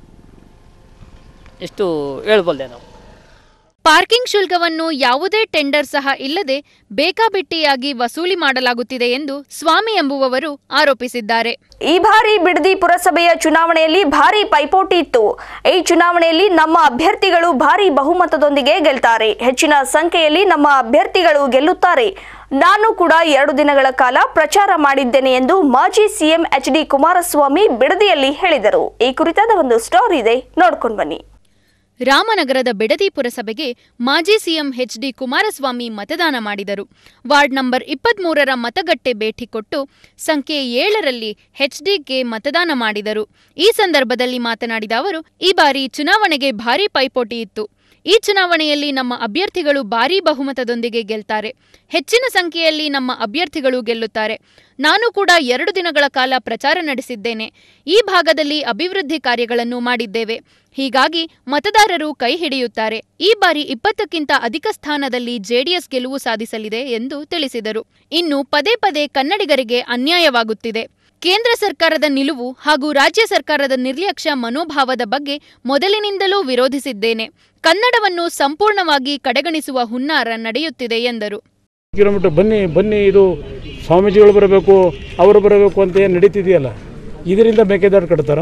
ಎಷ್ಟು ಹೇಳ್ಬೋಲ್ದೆ ನಾವು ಪಾರ್ಕಿಂಗ್ ಶುಲ್ಕವನ್ನು ಯಾವುದೇ ಟೆಂಡರ್ ಸಹ ಇಲ್ಲದೆ ಬೇಕಾಬಿಟ್ಟಿಯಾಗಿ ವಸೂಲಿ ಮಾಡಲಾಗುತ್ತಿದೆ ಎಂದು ಸ್ವಾಮಿ ಎಂಬುವವರು ಆರೋಪಿಸಿದ್ದಾರೆ ಈ ಬಾರಿ ಬಿಡದಿ ಪುರಸಭೆಯ ಚುನಾವಣೆಯಲ್ಲಿ ಭಾರಿ ಪೈಪೋಟಿ ಇತ್ತು ಈ ಚುನಾವಣೆಯಲ್ಲಿ ನಮ್ಮ ಅಭ್ಯರ್ಥಿಗಳು ಭಾರಿ ಬಹುಮತದೊಂದಿಗೆ ಗೆಲ್ತಾರೆ ಹೆಚ್ಚಿನ ಸಂಖ್ಯೆಯಲ್ಲಿ ನಮ್ಮ ಅಭ್ಯರ್ಥಿಗಳು ಗೆಲ್ಲುತ್ತಾರೆ ನಾನು ಕೂಡ ಎರಡು ದಿನಗಳ ಕಾಲ ಪ್ರಚಾರ ಮಾಡಿದ್ದೇನೆ ಎಂದು ಮಾಜಿ ಸಿಎಂ ಎಚ್ ಡಿ ಕುಮಾರಸ್ವಾಮಿ ಬಿಡದಿಯಲ್ಲಿ ಹೇಳಿದರು ಈ ಕುರಿತಾದ ಒಂದು ಸ್ಟೋರಿ ಇದೆ ನೋಡ್ಕೊಂಡು ಬನ್ನಿ ರಾಮನಗರದ ಬಿಡದಿ ಪುರಸಭೆಗೆ ಮಾಜಿ ಸಿಎಂ ಎಚ್ಡಿ ಕುಮಾರಸ್ವಾಮಿ ಮತದಾನ ಮಾಡಿದರು ವಾರ್ಡ್ ನಂಬರ್ ಇಪ್ಪತ್ಮೂರರ ಮತಗಟ್ಟೆ ಭೇಟಿ ಕೊಟ್ಟು ಸಂಖ್ಯೆ ಏಳರಲ್ಲಿ ಎಚ್ಡಿಗೆ ಮತದಾನ ಮಾಡಿದರು ಈ ಸಂದರ್ಭದಲ್ಲಿ ಮಾತನಾಡಿದ ಅವರು ಈ ಬಾರಿ ಚುನಾವಣೆಗೆ ಭಾರೀ ಪೈಪೋಟಿ ಇತ್ತು ಈ ಚುನಾವಣೆಯಲ್ಲಿ ನಮ್ಮ ಅಭ್ಯರ್ಥಿಗಳು ಭಾರೀ ಬಹುಮತದೊಂದಿಗೆ ಗೆಲ್ತಾರೆ ಹೆಚ್ಚಿನ ಸಂಖ್ಯೆಯಲ್ಲಿ ನಮ್ಮ ಅಭ್ಯರ್ಥಿಗಳು ಗೆಲ್ಲುತ್ತಾರೆ ನಾನು ಕೂಡ ಎರಡು ದಿನಗಳ ಕಾಲ ಪ್ರಚಾರ ನಡೆಸಿದ್ದೇನೆ ಈ ಭಾಗದಲ್ಲಿ ಅಭಿವೃದ್ಧಿ ಕಾರ್ಯಗಳನ್ನು ಮಾಡಿದ್ದೇವೆ ಹೀಗಾಗಿ ಮತದಾರರು ಕೈ ಹಿಡಿಯುತ್ತಾರೆ ಈ ಬಾರಿ ಇಪ್ಪತ್ತಕ್ಕಿಂತ ಅಧಿಕ ಸ್ಥಾನದಲ್ಲಿ ಜೆಡಿಎಸ್ ಗೆಲುವು ಸಾಧಿಸಲಿದೆ ಎಂದು ತಿಳಿಸಿದರು ಇನ್ನು ಪದೇ ಪದೇ ಕನ್ನಡಿಗರಿಗೆ ಅನ್ಯಾಯವಾಗುತ್ತಿದೆ ಕೇಂದ್ರ ಸರ್ಕಾರದ ನಿಲುವು ಹಾಗೂ ರಾಜ್ಯ ಸರ್ಕಾರದ ನಿರ್ಲಕ್ಷ್ಯ ಮನೋಭಾವದ ಬಗ್ಗೆ ಮೊದಲಿನಿಂದಲೂ ವಿರೋಧಿಸಿದ್ದೇನೆ ಕನ್ನಡವನ್ನು ಸಂಪೂರ್ಣವಾಗಿ ಕಡೆಗಣಿಸುವ ಹುನ್ನಾರ ನಡೆಯುತ್ತಿದೆ ಎಂದರು ಕಿಲೋಮೀಟರ್ ಬನ್ನಿ ಬನ್ನಿ ಇದು ಸ್ವಾಮೀಜಿಗಳು ಬರಬೇಕು ಅವರು ಬರಬೇಕು ಅಂತ ಏನು ನಡೀತಿದೆಯಲ್ಲ ಇದರಿಂದ ಮೇಕೆದಾಟು ಕಟ್ತಾರ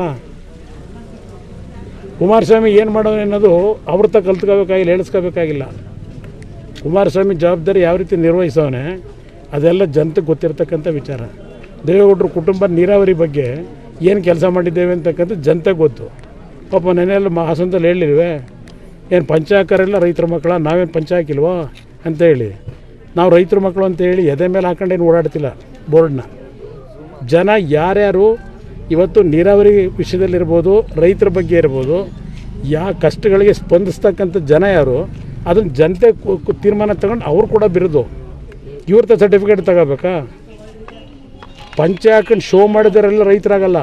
ಕುಮಾರಸ್ವಾಮಿ ಏನು ಮಾಡೋದು ಅನ್ನೋದು ಅವ್ರ ತ ಕಲ್ತ್ಕೋಬೇಕಾಗಿಲ್ಲ ಹೇಳಿಸ್ಕೋಬೇಕಾಗಿಲ್ಲ ಕುಮಾರಸ್ವಾಮಿ ಜವಾಬ್ದಾರಿ ಯಾವ ರೀತಿ ನಿರ್ವಹಿಸೋನೆ ಅದೆಲ್ಲ ಜನತೆಗೆ ಗೊತ್ತಿರ್ತಕ್ಕಂಥ ವಿಚಾರ ದೇವೇಗೌಡರು ಕುಟುಂಬ ನೀರಾವರಿ ಬಗ್ಗೆ ಏನು ಕೆಲಸ ಮಾಡಿದ್ದೇವೆ ಅಂತಕ್ಕಂಥ ಜನತೆಗೆ ಗೊತ್ತು ಪಾಪ ನೆನೆಯಲ್ಲ ಮ ಹಾಸನದಲ್ಲಿ ಹೇಳಿಲ್ವೇ ಏನು ಪಂಚಾಯಕರೆಲ್ಲ ರೈತರ ಮಕ್ಕಳ ನಾವೇನು ಪಂಚ ಹಾಕಿಲ್ವಾ ಅಂತ ಹೇಳಿ ನಾವು ರೈತರ ಮಕ್ಕಳು ಅಂತ ಹೇಳಿ ಎದೆ ಮೇಲೆ ಹಾಕೊಂಡೇನು ಓಡಾಡ್ತಿಲ್ಲ ಬೋರ್ಡ್ನ ಜನ ಯಾರ್ಯಾರು ಇವತ್ತು ನೀರಾವರಿ ವಿಷಯದಲ್ಲಿರ್ಬೋದು ರೈತರ ಬಗ್ಗೆ ಇರ್ಬೋದು ಯಾವ ಕಷ್ಟಗಳಿಗೆ ಸ್ಪಂದಿಸ್ತಕ್ಕಂಥ ಜನ ಯಾರು ಅದನ್ನು ಜನತೆ ಕು- ಕು- ತೀರ್ಮಾನ ತಗೊಂಡು ಅವ್ರು ಕೂಡ ಬಿರೋದು ಇವ್ರದ್ದು ಸರ್ಟಿಫಿಕೇಟ್ ತಗೋಬೇಕಾ ಪಂಚೆ ಹಾಕೊಂಡು ಶೋ ಮಾಡಿದವರೆಲ್ಲ ರೈತರಾಗಲ್ಲ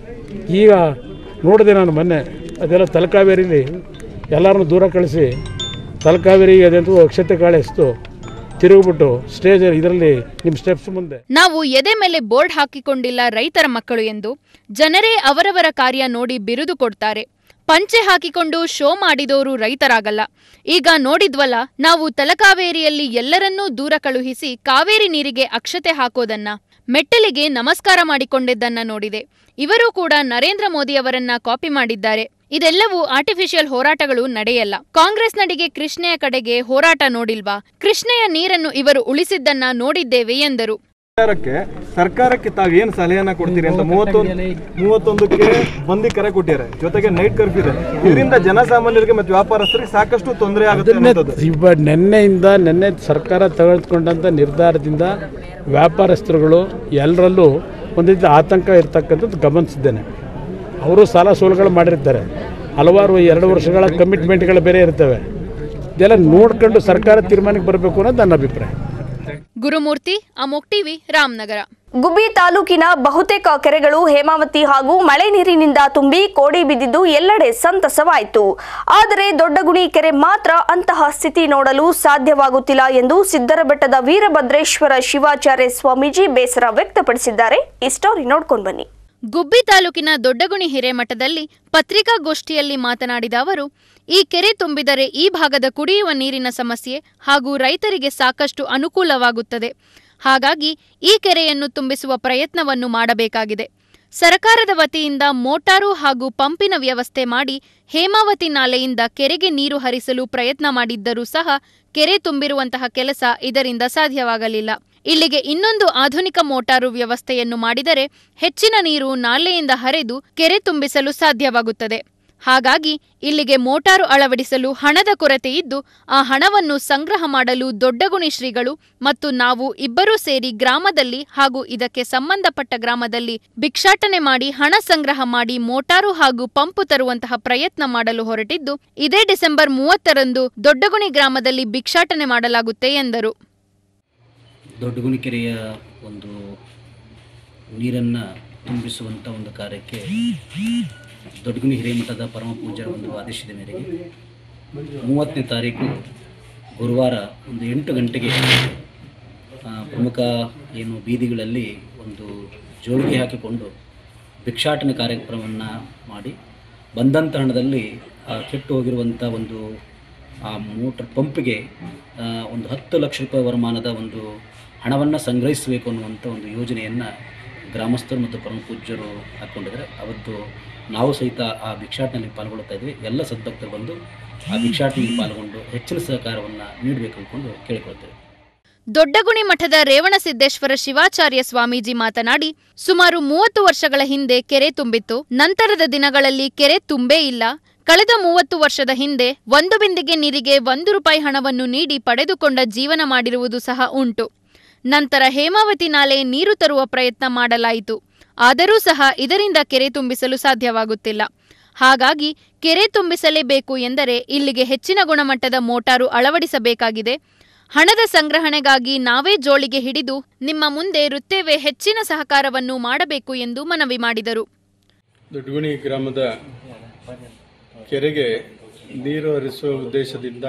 ಈಗ ನೋಡಿದೆ ನಾನು ಮೊನ್ನೆ ಅದೆಲ್ಲ ತಲಕಾವೇರಿಲಿ ಎಲ್ಲರನ್ನೂ ದೂರ ಕಳಿಸಿ ತಲಕಾವೇರಿಗೆ ಅದೆಂತೂ ಅಕ್ಷತೆ ಕಾಳೆಸ್ತು ತಿರುಗಿಬಿಟ್ಟು ಸ್ಟೇಜ್ ಇದರಲ್ಲಿ ನಿಮ್ಮ ಸ್ಟೆಪ್ಸ್ ಮುಂದೆ ನಾವು ಎದೆ ಮೇಲೆ ಬೋರ್ಡ್ ಹಾಕಿಕೊಂಡಿಲ್ಲ ರೈತರ ಮಕ್ಕಳು ಎಂದು ಜನರೇ ಅವರವರ ಕಾರ್ಯ ನೋಡಿ ಬಿರುದು ಕೊಡ್ತಾರೆ ಪಂಚೆ ಹಾಕಿಕೊಂಡು ಶೋ ಮಾಡಿದವರು ರೈತರಾಗಲ್ಲ ಈಗ ನೋಡಿದ್ವಲ್ಲ ನಾವು ತಲಕಾವೇರಿಯಲ್ಲಿ ಎಲ್ಲರನ್ನೂ ದೂರ ಕಳುಹಿಸಿ ಕಾವೇರಿ ನೀರಿಗೆ ಅಕ್ಷತೆ ಹಾಕೋದನ್ನ ಮೆಟ್ಟಲಿಗೆ ನಮಸ್ಕಾರ ಮಾಡಿಕೊಂಡಿದ್ದನ್ನ ನೋಡಿದೆ ಇವರು ಕೂಡ ನರೇಂದ್ರ ಮೋದಿಯವರನ್ನ ಕಾಪಿ ಮಾಡಿದ್ದಾರೆ ಇದೆಲ್ಲವೂ ಆರ್ಟಿಫಿಷಿಯಲ್ ಹೋರಾಟಗಳು ನಡೆಯಲ್ಲ ಕಾಂಗ್ರೆಸ್ ನಡಿಗೆ ಕೃಷ್ಣೆಯ ಕಡೆಗೆ ಹೋರಾಟ ನೋಡಿಲ್ವಾ ಕೃಷ್ಣೆಯ ನೀರನ್ನು ಇವರು ಉಳಿಸಿದ್ದನ್ನ ನೋಡಿದ್ದೇವೆ ಎಂದರು ಸರ್ಕಾರಕ್ಕೆ ಸರ್ಕಾರಕ್ಕೆ ತಾವು ಏನು ಸಲಹೆಯನ್ನ ಕೊಡ್ತೀರಿ ಅಂತ ಮೂವತ್ತೊಂದು ಮೂವತ್ತೊಂದಕ್ಕೆ ಬಂದಿ ಕರೆ ಕೊಟ್ಟಿದ್ದಾರೆ ಜೊತೆಗೆ ನೈಟ್ ಕರ್ಫ್ಯೂ ಇದೆ ಇದರಿಂದ ಜನಸಾಮಾನ್ಯರಿಗೆ ಮತ್ತು ವ್ಯಾಪಾರಸ್ಥರಿಗೆ ಸಾಕಷ್ಟು ತೊಂದರೆ ಆಗುತ್ತೆ ಅದನ್ನೇ ಅನ್ನೋದು ಇವ ನಿನ್ನೆಯಿಂದ ನಿನ್ನೆ ಸರ್ಕಾರ ತೆಗೆದುಕೊಂಡಂಥ ನಿರ್ಧಾರದಿಂದ ವ್ಯಾಪಾರಸ್ಥರುಗಳು ಎಲ್ಲರಲ್ಲೂ ಒಂದು ರೀತಿ ಆತಂಕ ಇರ್ತಕ್ಕಂಥದ್ದು ಗಮನಿಸಿದ್ದೇನೆ ಅವರು ಸಾಲ ಸೋಲುಗಳು ಮಾಡಿರ್ತಾರೆ ಹಲವಾರು ಎರಡು ವರ್ಷಗಳ ಕಮಿಟ್ಮೆಂಟ್ಗಳು ಬೇರೆ ಇರ್ತವೆ ಇದೆಲ್ಲ ನೋಡ್ಕೊಂಡು ಸರ್ಕಾರ ತೀರ್ಮಾನಕ್ಕೆ ಬರಬೇಕು ಅನ್ನೋದು ನನ್ನ ಅಭಿಪ್ರಾಯ ಗುರುಮೂರ್ತಿ ಅಮೋಕ್ ಟಿವಿ ರಾಮನಗರ ಗುಬ್ಬಿ ತಾಲೂಕಿನ ಬಹುತೇಕ ಕೆರೆಗಳು ಹೇಮಾವತಿ ಹಾಗೂ ಮಳೆ ನೀರಿನಿಂದ ತುಂಬಿ ಕೋಡಿ ಬಿದ್ದಿದ್ದು ಎಲ್ಲೆಡೆ ಸಂತಸವಾಯಿತು ಆದರೆ ದೊಡ್ಡಗುಣಿ ಕೆರೆ ಮಾತ್ರ ಅಂತಹ ಸ್ಥಿತಿ ನೋಡಲು ಸಾಧ್ಯವಾಗುತ್ತಿಲ್ಲ ಎಂದು ಸಿದ್ದರಬೆಟ್ಟದ ವೀರಭದ್ರೇಶ್ವರ ಶಿವಾಚಾರ್ಯ ಸ್ವಾಮೀಜಿ ಬೇಸರ ವ್ಯಕ್ತಪಡಿಸಿದ್ದಾರೆ ಈ ಸ್ಟೋರಿ ನೋಡ್ಕೊಂಡು ಬನ್ನಿ ಗುಬ್ಬಿ ತಾಲೂಕಿನ ದೊಡ್ಡಗುಣಿ ಹಿರೇಮಠದಲ್ಲಿ ಪತ್ರಿಕಾಗೋಷ್ಠಿಯಲ್ಲಿ ಮಾತನಾಡಿದ ಅವರು ಈ ಕೆರೆ ತುಂಬಿದರೆ ಈ ಭಾಗದ ಕುಡಿಯುವ ನೀರಿನ ಸಮಸ್ಯೆ ಹಾಗೂ ರೈತರಿಗೆ ಸಾಕಷ್ಟು ಅನುಕೂಲವಾಗುತ್ತದೆ ಹಾಗಾಗಿ ಈ ಕೆರೆಯನ್ನು ತುಂಬಿಸುವ ಪ್ರಯತ್ನವನ್ನು ಮಾಡಬೇಕಾಗಿದೆ ಸರ್ಕಾರದ ವತಿಯಿಂದ ಮೋಟಾರು ಹಾಗೂ ಪಂಪಿನ ವ್ಯವಸ್ಥೆ ಮಾಡಿ ಹೇಮಾವತಿ ನಾಲೆಯಿಂದ ಕೆರೆಗೆ ನೀರು ಹರಿಸಲು ಪ್ರಯತ್ನ ಮಾಡಿದ್ದರೂ ಸಹ ಕೆರೆ ತುಂಬಿರುವಂತಹ ಕೆಲಸ ಇದರಿಂದ ಸಾಧ್ಯವಾಗಲಿಲ್ಲ ಇಲ್ಲಿಗೆ ಇನ್ನೊಂದು ಆಧುನಿಕ ಮೋಟಾರು ವ್ಯವಸ್ಥೆಯನ್ನು ಮಾಡಿದರೆ ಹೆಚ್ಚಿನ ನೀರು ನಾಲೆಯಿಂದ ಹರಿದು ಕೆರೆ ತುಂಬಿಸಲು ಸಾಧ್ಯವಾಗುತ್ತದೆ ಹಾಗಾಗಿ ಇಲ್ಲಿಗೆ ಮೋಟಾರು ಅಳವಡಿಸಲು ಹಣದ ಕೊರತೆ ಇದ್ದು ಆ ಹಣವನ್ನು ಸಂಗ್ರಹ ಮಾಡಲು ದೊಡ್ಡಗುಣಿ ಶ್ರೀಗಳು ಮತ್ತು ನಾವು ಇಬ್ಬರೂ ಸೇರಿ ಗ್ರಾಮದಲ್ಲಿ ಹಾಗೂ ಇದಕ್ಕೆ ಸಂಬಂಧಪಟ್ಟ ಗ್ರಾಮದಲ್ಲಿ ಭಿಕ್ಷಾಟನೆ ಮಾಡಿ ಹಣ ಸಂಗ್ರಹ ಮಾಡಿ ಮೋಟಾರು ಹಾಗೂ ಪಂಪು ತರುವಂತಹ ಪ್ರಯತ್ನ ಮಾಡಲು ಹೊರಟಿದ್ದು ಇದೇ ಡಿಸೆಂಬರ್ ಮೂವತ್ತರಂದು ದೊಡ್ಡಗುಣಿ ಗ್ರಾಮದಲ್ಲಿ ಭಿಕ್ಷಾಟನೆ ಮಾಡಲಾಗುತ್ತೆ ಎಂದರು ದೊಡ್ಡಗುಣಿಕೆರೆಯ ಒಂದು ನೀರನ್ನು ತುಂಬಿಸುವಂಥ ಒಂದು ಕಾರ್ಯಕ್ಕೆ ದೊಡ್ಡಗುಣಿ ಹಿರೇಮಠದ ಪರಮ ಪೂಜ್ಯರ ಒಂದು ಆದೇಶದ ಮೇರೆಗೆ ಮೂವತ್ತನೇ ತಾರೀಕು ಗುರುವಾರ ಒಂದು ಎಂಟು ಗಂಟೆಗೆ ಆ, ಪ್ರಮುಖ ಏನು ಬೀದಿಗಳಲ್ಲಿ ಒಂದು ಜೋಳಿಗೆ ಹಾಕಿಕೊಂಡು ಭಿಕ್ಷಾಟನೆ ಕಾರ್ಯಕ್ರಮವನ್ನು ಮಾಡಿ ಬಂದಂಥ ಹಣದಲ್ಲಿ ಆ ಕೆಟ್ಟು ಹೋಗಿರುವಂಥ ಒಂದು ಆ ಮೋಟ್ರ್ ಪಂಪ್ಗೆ ಆ, ಒಂದು ಹತ್ತು ಲಕ್ಷ ರೂಪಾಯಿ ವರಮಾನದ ಒಂದು ಹಣವನ್ನು ಸಂಗ್ರಹಿಸಬೇಕು ಅನ್ನುವಂಥ ಒಂದು ಯೋಜನೆಯನ್ನು ಗ್ರಾಮಸ್ಥರು ಮತ್ತು ಪರಮ ಪೂಜ್ಯರು ಹಾಕ್ಕೊಂಡಿದ್ದಾರೆ ಅವತ್ತು ನಾವು ಸಹಿತ ಆ ಭಿಕ್ಷಾಟನೆಯಲ್ಲಿ ಪಾಲ್ಗೊಳ್ತಾ ಇದ್ವಿ ಎಲ್ಲ ಸದ್ಭಕ್ತರು ಬಂದು ಆ ಭಿಕ್ಷಾಟನೆಯಲ್ಲಿ ಪಾಲ್ಗೊಂಡು ಹೆಚ್ಚಿನ ಸಹಕಾರವನ್ನು ನೀಡಬೇಕು ಅಂದ್ಕೊಂಡು ಕೇಳಿಕೊಳ್ತೇವೆ ದೊಡ್ಡಗುಣಿ ಮಠದ ರೇವಣಸಿದ್ದೇಶ್ವರ ಶಿವಾಚಾರ್ಯ ಸ್ವಾಮೀಜಿ ಮಾತನಾಡಿ ಸುಮಾರು ಮೂವತ್ತು ವರ್ಷಗಳ ಹಿಂದೆ ಕೆರೆ ತುಂಬಿತ್ತು ನಂತರದ ದಿನಗಳಲ್ಲಿ ಕೆರೆ ತುಂಬೇ ಇಲ್ಲ ಕಳೆದ ಮೂವತ್ತು ವರ್ಷದ ಹಿಂದೆ ಒಂದು ಬಿಂದಿಗೆ ನೀರಿಗೆ ಒಂದು ರೂಪಾಯಿ ಹಣವನ್ನು ನೀಡಿ ಪಡೆದುಕೊಂಡ ಜೀವನ ಮಾಡಿರುವುದು ಸಹ ಉಂಟು ನಂತರ ಹೇಮಾವತಿ ನಾಲೆ ನೀರು ತರುವ ಪ್ರಯತ್ನ ಮಾಡಲಾಯಿತು ಆದರೂ ಸಹ ಇದರಿಂದ ಕೆರೆ ತುಂಬಿಸಲು ಸಾಧ್ಯವಾಗುತ್ತಿಲ್ಲ ಹಾಗಾಗಿ ಕೆರೆ ತುಂಬಿಸಲೇಬೇಕು ಎಂದರೆ ಇಲ್ಲಿಗೆ ಹೆಚ್ಚಿನ ಗುಣಮಟ್ಟದ ಮೋಟಾರು ಅಳವಡಿಸಬೇಕಾಗಿದೆ ಹಣದ ಸಂಗ್ರಹಣೆಗಾಗಿ ನಾವೇ ಜೋಳಿಗೆ ಹಿಡಿದು ನಿಮ್ಮ ಮುಂದೆ ಇರುತ್ತೇವೆ ಹೆಚ್ಚಿನ ಸಹಕಾರವನ್ನು ಮಾಡಬೇಕು ಎಂದು ಮನವಿ ಮಾಡಿದರು ದೊಡ್ಡಗುಣಿ ಗ್ರಾಮದ ಕೆರೆಗೆ ನೀರು ಹರಿಸುವ ಉದ್ದೇಶದಿಂದ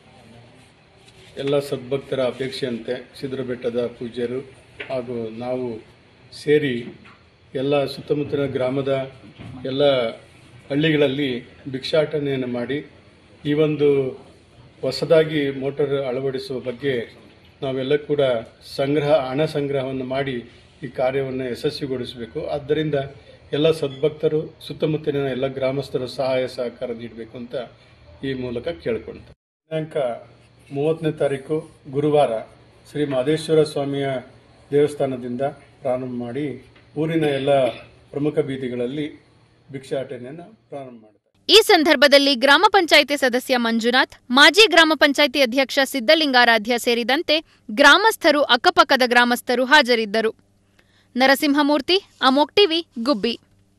ಎಲ್ಲ ಸದ್ಭಕ್ತರ ಅಪೇಕ್ಷೆಯಂತೆ ಸಿದ್ರಬೆಟ್ಟದ ಪೂಜ್ಯರು ಹಾಗೂ ನಾವು ಸೇರಿ ಎಲ್ಲ ಸುತ್ತಮುತ್ತಲಿನ ಗ್ರಾಮದ ಎಲ್ಲ ಹಳ್ಳಿಗಳಲ್ಲಿ ಭಿಕ್ಷಾಟನೆಯನ್ನು ಮಾಡಿ ಈ ಒಂದು ಹೊಸದಾಗಿ ಮೋಟಾರ್ ಅಳವಡಿಸುವ ಬಗ್ಗೆ ನಾವೆಲ್ಲ ಕೂಡ ಸಂಗ್ರಹ ಹಣ ಸಂಗ್ರಹವನ್ನು ಮಾಡಿ ಈ ಕಾರ್ಯವನ್ನು ಯಶಸ್ವಿಗೊಳಿಸಬೇಕು ಆದ್ದರಿಂದ ಎಲ್ಲ ಸದ್ಭಕ್ತರು ಸುತ್ತಮುತ್ತಲಿನ ಎಲ್ಲ ಗ್ರಾಮಸ್ಥರು ಸಹಾಯ ಸಹಕಾರ ನೀಡಬೇಕು ಅಂತ ಈ ಮೂಲಕ ಕೇಳಿಕೊಳ್ತಾರೆ ದಿನಾಂಕ ಮೂವತ್ತನೇ ತಾರೀಕು ಗುರುವಾರ ಶ್ರೀ ಮಹದೇಶ್ವರ ಸ್ವಾಮಿಯ ದೇವಸ್ಥಾನದಿಂದ ಪ್ರಾರಂಭ ಮಾಡಿ ಊರಿನ ಎಲ್ಲ ಪ್ರಮುಖ ಬೀದಿಗಳಲ್ಲಿ ಭಿಕ್ಷಾಟನೆಯನ್ನು ಪ್ರಾರಂಭ ಮಾಡಿ ಈ ಸಂದರ್ಭದಲ್ಲಿ ಗ್ರಾಮ ಪಂಚಾಯಿತಿ ಸದಸ್ಯ ಮಂಜುನಾಥ್ ಮಾಜಿ ಗ್ರಾಮ ಪಂಚಾಯಿತಿ ಅಧ್ಯಕ್ಷ ಸಿದ್ದಲಿಂಗಾರಾಧ್ಯ ಸೇರಿದಂತೆ ಗ್ರಾಮಸ್ಥರು ಅಕ್ಕಪಕ್ಕದ ಗ್ರಾಮಸ್ಥರು ಹಾಜರಿದ್ದರು ನರಸಿಂಹಮೂರ್ತಿ ಅಮೋಕ್ ಟಿವಿ ಗುಬ್ಬಿ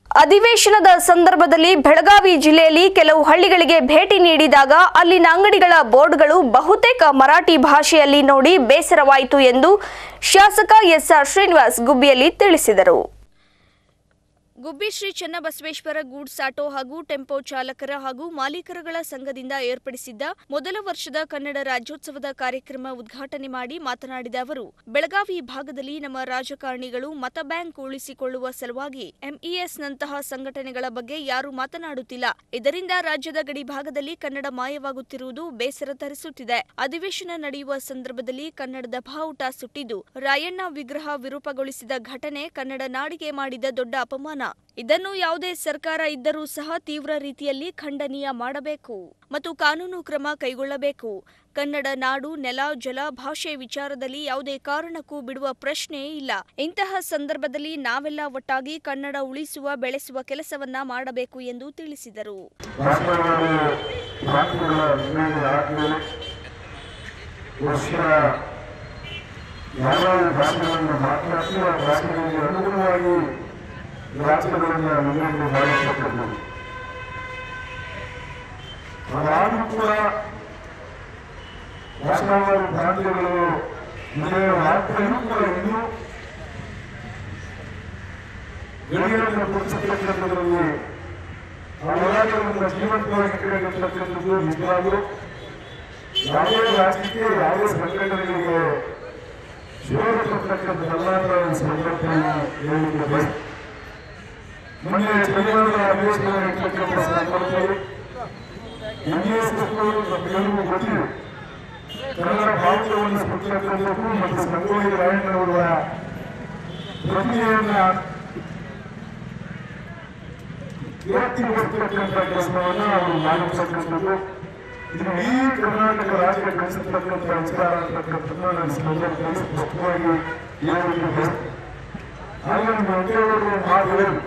ಅಧಿವೇಶನದ ಸಂದರ್ಭದಲ್ಲಿ ಬೆಳಗಾವಿ ಜಿಲ್ಲೆಯಲ್ಲಿ ಕೆಲವು ಹಳ್ಳಿಗಳಿಗೆ ಭೇಟಿ ನೀಡಿದಾಗ ಅಲ್ಲಿನ ಅಂಗಡಿಗಳ ಬೋರ್ಡ್ಗಳು ಬಹುತೇಕ ಮರಾಠಿ ಭಾಷೆಯಲ್ಲಿ ನೋಡಿ ಬೇಸರವಾಯಿತು ಎಂದು ಶಾಸಕ ಎಸ್ಆರ್ ಶ್ರೀನಿವಾಸ್ ಗುಬ್ಬಿಯಲ್ಲಿ ತಿಳಿಸಿದರು ಗುಬ್ಬಿ ಶ್ರೀ ಚನ್ನಬಸವೇಶ್ವರ ಗೂಡ್ಸ್ ಆಟೋ ಹಾಗೂ ಟೆಂಪೋ ಚಾಲಕರ ಹಾಗೂ ಮಾಲೀಕರುಗಳ ಸಂಘದಿಂದ ಏರ್ಪಡಿಸಿದ್ದ ಮೊದಲ ವರ್ಷದ ಕನ್ನಡ ರಾಜ್ಯೋತ್ಸವದ ಕಾರ್ಯಕ್ರಮ ಉದ್ಘಾಟನೆ ಮಾಡಿ ಮಾತನಾಡಿದ ಅವರು ಬೆಳಗಾವಿ ಭಾಗದಲ್ಲಿ ನಮ್ಮ ರಾಜಕಾರಣಿಗಳು ಮತ ಬ್ಯಾಂಕ್ ಉಳಿಸಿಕೊಳ್ಳುವ ಸಲುವಾಗಿ ಎಂಇಎಸ್ನಂತಹ ಸಂಘಟನೆಗಳ ಬಗ್ಗೆ ಯಾರೂ ಮಾತನಾಡುತ್ತಿಲ್ಲ ಇದರಿಂದ ರಾಜ್ಯದ ಗಡಿ ಭಾಗದಲ್ಲಿ ಕನ್ನಡ ಮಾಯವಾಗುತ್ತಿರುವುದು ಬೇಸರ ತರಿಸುತ್ತಿದೆ ಅಧಿವೇಶನ ನಡೆಯುವ ಸಂದರ್ಭದಲ್ಲಿ ಕನ್ನಡದ ಬಾವುಟ ಸುಟ್ಟಿದ್ದು ರಾಯಣ್ಣ ವಿಗ್ರಹ ವಿರೂಪಗೊಳಿಸಿದ ಘಟನೆ ಕನ್ನಡ ನಾಡಿಗೆ ಮಾಡಿದ ದೊಡ್ಡ ಅಪಮಾನ ಇದನ್ನು ಯಾವುದೇ ಸರ್ಕಾರ ಇದ್ದರೂ ಸಹ ತೀವ್ರ ರೀತಿಯಲ್ಲಿ ಖಂಡನೀಯ ಮಾಡಬೇಕು ಮತ್ತು ಕಾನೂನು ಕ್ರಮ ಕೈಗೊಳ್ಳಬೇಕು ಕನ್ನಡ ನಾಡು ನೆಲ ಜಲ ಭಾಷೆ ವಿಚಾರದಲ್ಲಿ ಯಾವುದೇ ಕಾರಣಕ್ಕೂ ಬಿಡುವ ಪ್ರಶ್ನೆಯೇ ಇಲ್ಲ ಇಂತಹ ಸಂದರ್ಭದಲ್ಲಿ ನಾವೆಲ್ಲ ಒಟ್ಟಾಗಿ ಕನ್ನಡ ಉಳಿಸುವ ಬೆಳೆಸುವ ಕೆಲಸವನ್ನ ಮಾಡಬೇಕು ಎಂದು ತಿಳಿಸಿದರು ವರ್ಷ ಯಾವ ಭಾಷೆಗಳನ್ನು ಮಾತನಾಡಿ ಆ ಭಾಷೆಗಳಿಗೆ ಅನುಗುಣವಾಗಿ ರಾಜ್ಯಗಳನ್ನು ವಿಂಗಡಣೆ ಮಾಡತಕ್ಕದ್ದು ಅದಾದರೂ ಕೂಡ ಭಾಷಾವಾರು ಪ್ರಾಂತ್ಯಗಳು ಇದೇ ರಾಜ್ಯಗಳು ಕೂಡ ಇನ್ನೂ ಗಡಿಯನ್ನು ಗುರುತಿಸತಕ್ಕಂಥದ್ರಲ್ಲಿ ಆ ಹೋರಾಟವನ್ನು ಜೀವಂತವಾಗಿ ಇಟ್ಟಿರತಕ್ಕಂಥದ್ದು ನಿಜವಾಗಲೂ ಯಾವುದೇ ರಾಜ್ಯಕ್ಕೆ ಯಾವುದೇ ಸಂಘಟನೆಗಳಿಗೆ ಶೋಧ ಕೊಡ್ತಕ್ಕಂಥದ್ದಲ್ಲ ಅಂತ ಈ ಸಂದರ್ಭದಲ್ಲಿ ಹೇಳಲಿಕ್ಕೆ ಬಯಸ್ತೇನೆ ಮೊನ್ನೆ ಕನ್ನಡದ ಅಧಿವೇಶನ ಇರ್ತಕ್ಕಂಥ ಸಂದರ್ಭದಲ್ಲಿ ಎಂಎಸ್ ನಮಗೆಲ್ಲರಿಗೂ ಗೊತ್ತಿದೆ ಕನ್ನಡ ಭಾವುಟವನ್ನು ಕೊಡ್ತಕ್ಕಂಥದ್ದು ಮತ್ತು ಸಂಗೊಳ್ಳಿ ರಾಯಣ್ಣವರ ಪ್ರತಿಮೆಯನ್ನ ಎತ್ತಿ ಬರ್ತಕ್ಕಂಥ ಕೆಲಸವನ್ನ ಅವರು ಮಾಡಿರ್ತಕ್ಕಂಥದ್ದು ಇದು ಈ ಕರ್ನಾಟಕ ರಾಜ್ಯ ಕಳಿಸತಕ್ಕಂಥ ವಿಚಾರ ಅಂತಕ್ಕಂಥದ್ದನ್ನ ನನ್ನ ಸಂದರ್ಭದಲ್ಲಿ ಸ್ಪಷ್ಟವಾಗಿ ಹೇಳಲಿಕ್ಕೆ ಬಯಸ್ತೇನೆ ಹಾಗೆ ನಮ್ಮ ಅಂಬೇಗೌಡರು ಮಾತು ಹೇಳಿದ್ರು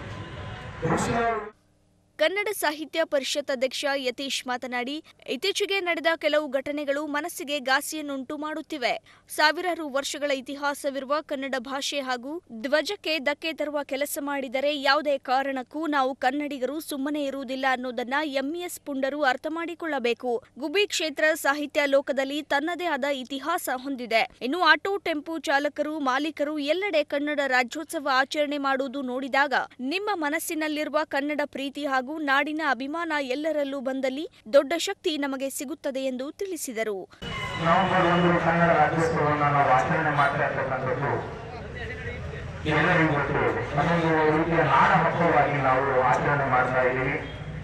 ಬಹುಶಃ ಕನ್ನಡ ಸಾಹಿತ್ಯ ಪರಿಷತ್ ಅಧ್ಯಕ್ಷ ಯತೀಶ್ ಮಾತನಾಡಿ ಇತ್ತೀಚೆಗೆ ನಡೆದ ಕೆಲವು ಘಟನೆಗಳು ಮನಸ್ಸಿಗೆ ಘಾಸಿಯನ್ನುಂಟು ಮಾಡುತ್ತಿವೆ ಸಾವಿರಾರು ವರ್ಷಗಳ ಇತಿಹಾಸವಿರುವ ಕನ್ನಡ ಭಾಷೆ ಹಾಗೂ ಧ್ವಜಕ್ಕೆ ಧಕ್ಕೆ ತರುವ ಕೆಲಸ ಮಾಡಿದರೆ ಯಾವುದೇ ಕಾರಣಕ್ಕೂ ನಾವು ಕನ್ನಡಿಗರು ಸುಮ್ಮನೆ ಇರುವುದಿಲ್ಲ ಅನ್ನೋದನ್ನ ಎಂಇಎಸ್ ಪುಂಡರು ಅರ್ಥ ಮಾಡಿಕೊಳ್ಳಬೇಕು ಗುಬ್ಬಿ ಕ್ಷೇತ್ರ ಸಾಹಿತ್ಯ ಲೋಕದಲ್ಲಿ ತನ್ನದೇ ಆದ ಇತಿಹಾಸ ಹೊಂದಿದೆ ಇನ್ನು ಆಟೋ ಟೆಂಪೋ ಚಾಲಕರು ಮಾಲೀಕರು ಎಲ್ಲೆಡೆ ಕನ್ನಡ ರಾಜ್ಯೋತ್ಸವ ಆಚರಣೆ ಮಾಡುವುದು ನೋಡಿದಾಗ ನಿಮ್ಮ ಮನಸ್ಸಿನಲ್ಲಿರುವ ಕನ್ನಡ ಪ್ರೀತಿ ಹಾಗೂ ನಾಡಿನ ಅಭಿಮಾನ ಎಲ್ಲರಲ್ಲೂ ಬಂದಲ್ಲಿ ದೊಡ್ಡ ಶಕ್ತಿ ನಮಗೆ ಸಿಗುತ್ತದೆ ಎಂದು ತಿಳಿಸಿದರು ನವೆಂಬರ್ ಒಂದು ಕನ್ನಡ ರಾಜ್ಯೋತ್ಸವವನ್ನು ನಾವು ಆಚರಣೆ ಮಾಡ್ತಾ ಇರ್ತಕ್ಕಂಥದ್ದು ಎಲ್ಲರಿಗೂ ಗೊತ್ತಿದೆ ಅದೊಂದು ರೀತಿಯ ನಾಡ ಹಬ್ಬವಾಗಿ ನಾವು ಆಚರಣೆ ಮಾಡ್ತಾ ಇದ್ದೀವಿ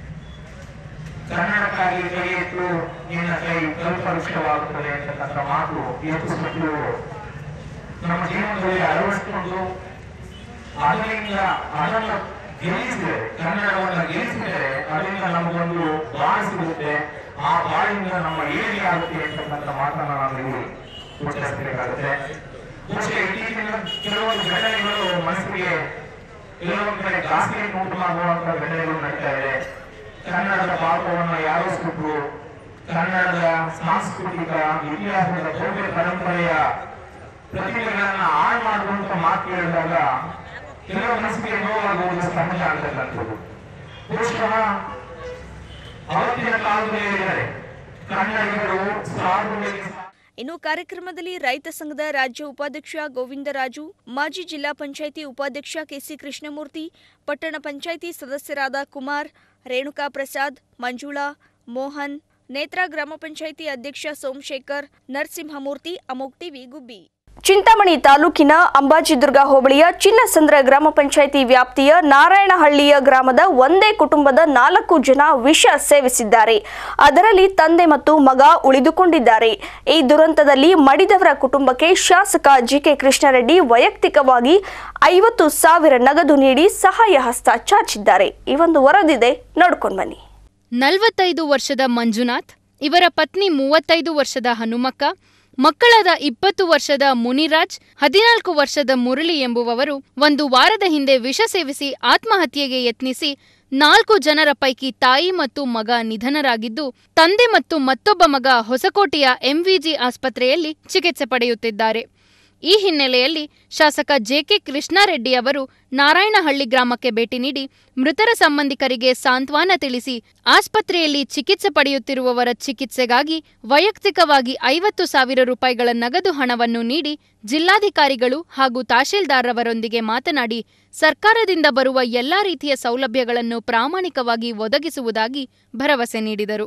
ಕನ್ನಡಕ್ಕಾಗಿ ಕೈ ಎತ್ತು ನಿನ್ನ ಕೈ ಕಲ್ಪರಿಷ್ಟವಾಗುತ್ತದೆ ಅಂತಕ್ಕಂಥ ಮಾತು ಎಷ್ಟು ಸತ್ಯವೋ ನಮ್ಮ ಜೀವನದಲ್ಲಿ ಅಳವಡಿಸಿಕೊಂಡು ಅದರಿಂದ ಅದನ್ನು ಗೆಲ್ಲಿಸಿದರೆ ಕನ್ನಡವನ್ನು ಗೆಲ್ಲಿಸಿದರೆ ಅದರಿಂದ ನಮಗೊಂದು ಬಾಳು ಸಿಗುತ್ತೆ ಆ ಬಾಳಿನಿಂದ ನಮ್ಮ ಏಳಿ ಆಗುತ್ತೆ ಅಂತಕ್ಕಂಥ ಮಾತನ್ನ ನಾವು ಇಲ್ಲಿ ಉಚ್ಚರಿಸಬೇಕಾಗುತ್ತೆ ಬಹುಶಃ ಇತ್ತೀಚಿನ ಕೆಲವೊಂದು ಘಟನೆಗಳು ಮನಸ್ಸಿಗೆ ಕೆಲವೊಂದು ಕಡೆ ಘಾಸಿಯನ್ನು ಉಂಟು ಮಾಡುವಂತ ಘಟನೆಗಳು ನಡೀತಾ ಇದೆ ಕನ್ನಡದ ಪಾಪವನ್ನು ಯಾರೋ ಸುಟ್ಟರು ಕನ್ನಡದ ಸಾಂಸ್ಕೃತಿಕ ಇತಿಹಾಸದ ಭವ್ಯ ಪರಂಪರೆಯ ಪ್ರತಿಭೆಗಳನ್ನ ಹಾಳು ಮಾಡುವಂತ ಮಾತು ಹೇಳಿದಾಗ ಕೆಲವು ಮನಸ್ಸಿಗೆ ನೋವಾಗುವುದು ಸಹಜ ಅಂತಕ್ಕಂಥದ್ದು ಬಹುಶಃ ಅವತ್ತಿನ ಕಾಲದಲ್ಲಿ ಹೇಳಿದರೆ ಕನ್ನಡಿಗರು ಸಾರ್ವಜನಿಕ ಇನ್ನು ಕಾರ್ಯಕ್ರಮದಲ್ಲಿ ರೈತ ಸಂಘದ ರಾಜ್ಯ ಉಪಾಧ್ಯಕ್ಷ ಗೋವಿಂದರಾಜು ಮಾಜಿ ಜಿಲ್ಲಾ ಪಂಚಾಯಿತಿ ಉಪಾಧ್ಯಕ್ಷ ಕೆಸಿ ಕೃಷ್ಣಮೂರ್ತಿ ಪಟ್ಟಣ ಪಂಚಾಯಿತಿ ಸದಸ್ಯರಾದ ಕುಮಾರ್ ರೇಣುಕಾ ಪ್ರಸಾದ್ ಮಂಜುಳಾ ಮೋಹನ್ ನೇತ್ರಾ ಗ್ರಾಮ ಪಂಚಾಯಿತಿ ಅಧ್ಯಕ್ಷ ಸೋಮಶೇಖರ್ ನರಸಿಂಹಮೂರ್ತಿ ಅಮೋಕ್ ಟಿವಿ ಗುಬ್ಬಿ ಚಿಂತಾಮಣಿ ತಾಲೂಕಿನ ಅಂಬಾಜಿದುರ್ಗ ಹೋಬಳಿಯ ಚಿನ್ನಸಂದ್ರ ಗ್ರಾಮ ಪಂಚಾಯಿತಿ ವ್ಯಾಪ್ತಿಯ ನಾರಾಯಣಹಳ್ಳಿಯ ಗ್ರಾಮದ ಒಂದೇ ಕುಟುಂಬದ ನಾಲ್ಕು ಜನ ವಿಷ ಸೇವಿಸಿದ್ದಾರೆ ಅದರಲ್ಲಿ ತಂದೆ ಮತ್ತು ಮಗ ಉಳಿದುಕೊಂಡಿದ್ದಾರೆ ಈ ದುರಂತದಲ್ಲಿ ಮಡಿದವರ ಕುಟುಂಬಕ್ಕೆ ಶಾಸಕ ಜಿಕೆ ಕೃಷ್ಣಾರೆಡ್ಡಿ ವೈಯಕ್ತಿಕವಾಗಿ ಐವತ್ತು ಸಾವಿರ ನಗದು ನೀಡಿ ಸಹಾಯ ಹಸ್ತ ಚಾಚಿದ್ದಾರೆ ಈ ಒಂದು ವರದಿದೆ ನೋಡ್ಕೊಂಡು ಬನ್ನಿ ನಲವತ್ತೈದು ವರ್ಷದ ಮಂಜುನಾಥ್ ಇವರ ಪತ್ನಿ ಮೂವತ್ತೈದು ವರ್ಷದ ಹನುಮಕ್ಕ ಮಕ್ಕಳಾದ ಇಪ್ಪತ್ತು ವರ್ಷದ ಮುನಿರಾಜ್ ಹದಿನಾಲ್ಕು ವರ್ಷದ ಮುರಳಿ ಎಂಬುವವರು ಒಂದು ವಾರದ ಹಿಂದೆ ವಿಷ ಸೇವಿಸಿ ಆತ್ಮಹತ್ಯೆಗೆ ಯತ್ನಿಸಿ ನಾಲ್ಕು ಜನರ ಪೈಕಿ ತಾಯಿ ಮತ್ತು ಮಗ ನಿಧನರಾಗಿದ್ದು ತಂದೆ ಮತ್ತು ಮತ್ತೊಬ್ಬ ಮಗ ಹೊಸಕೋಟೆಯ ಎಂವಿಜಿ ಆಸ್ಪತ್ರೆಯಲ್ಲಿ ಚಿಕಿತ್ಸೆ ಪಡೆಯುತ್ತಿದ್ದಾರೆ ಈ ಹಿನ್ನೆಲೆಯಲ್ಲಿ ಶಾಸಕ ಜೆಕೆ ಕೃಷ್ಣಾರೆಡ್ಡಿ ಅವರು ನಾರಾಯಣಹಳ್ಳಿ ಗ್ರಾಮಕ್ಕೆ ಭೇಟಿ ನೀಡಿ ಮೃತರ ಸಂಬಂಧಿಕರಿಗೆ ಸಾಂತ್ವನ ತಿಳಿಸಿ ಆಸ್ಪತ್ರೆಯಲ್ಲಿ ಚಿಕಿತ್ಸೆ ಪಡೆಯುತ್ತಿರುವವರ ಚಿಕಿತ್ಸೆಗಾಗಿ ವೈಯಕ್ತಿಕವಾಗಿ ಐವತ್ತು ಸಾವಿರ ರೂಪಾಯಿಗಳ ನಗದು ಹಣವನ್ನು ನೀಡಿ ಜಿಲ್ಲಾಧಿಕಾರಿಗಳು ಹಾಗೂ ತಹಶೀಲ್ದಾರ್ರವರೊಂದಿಗೆ ಮಾತನಾಡಿ ಸರ್ಕಾರದಿಂದ ಬರುವ ಎಲ್ಲಾ ರೀತಿಯ ಸೌಲಭ್ಯಗಳನ್ನು ಪ್ರಾಮಾಣಿಕವಾಗಿ ಒದಗಿಸುವುದಾಗಿ ಭರವಸೆ ನೀಡಿದರು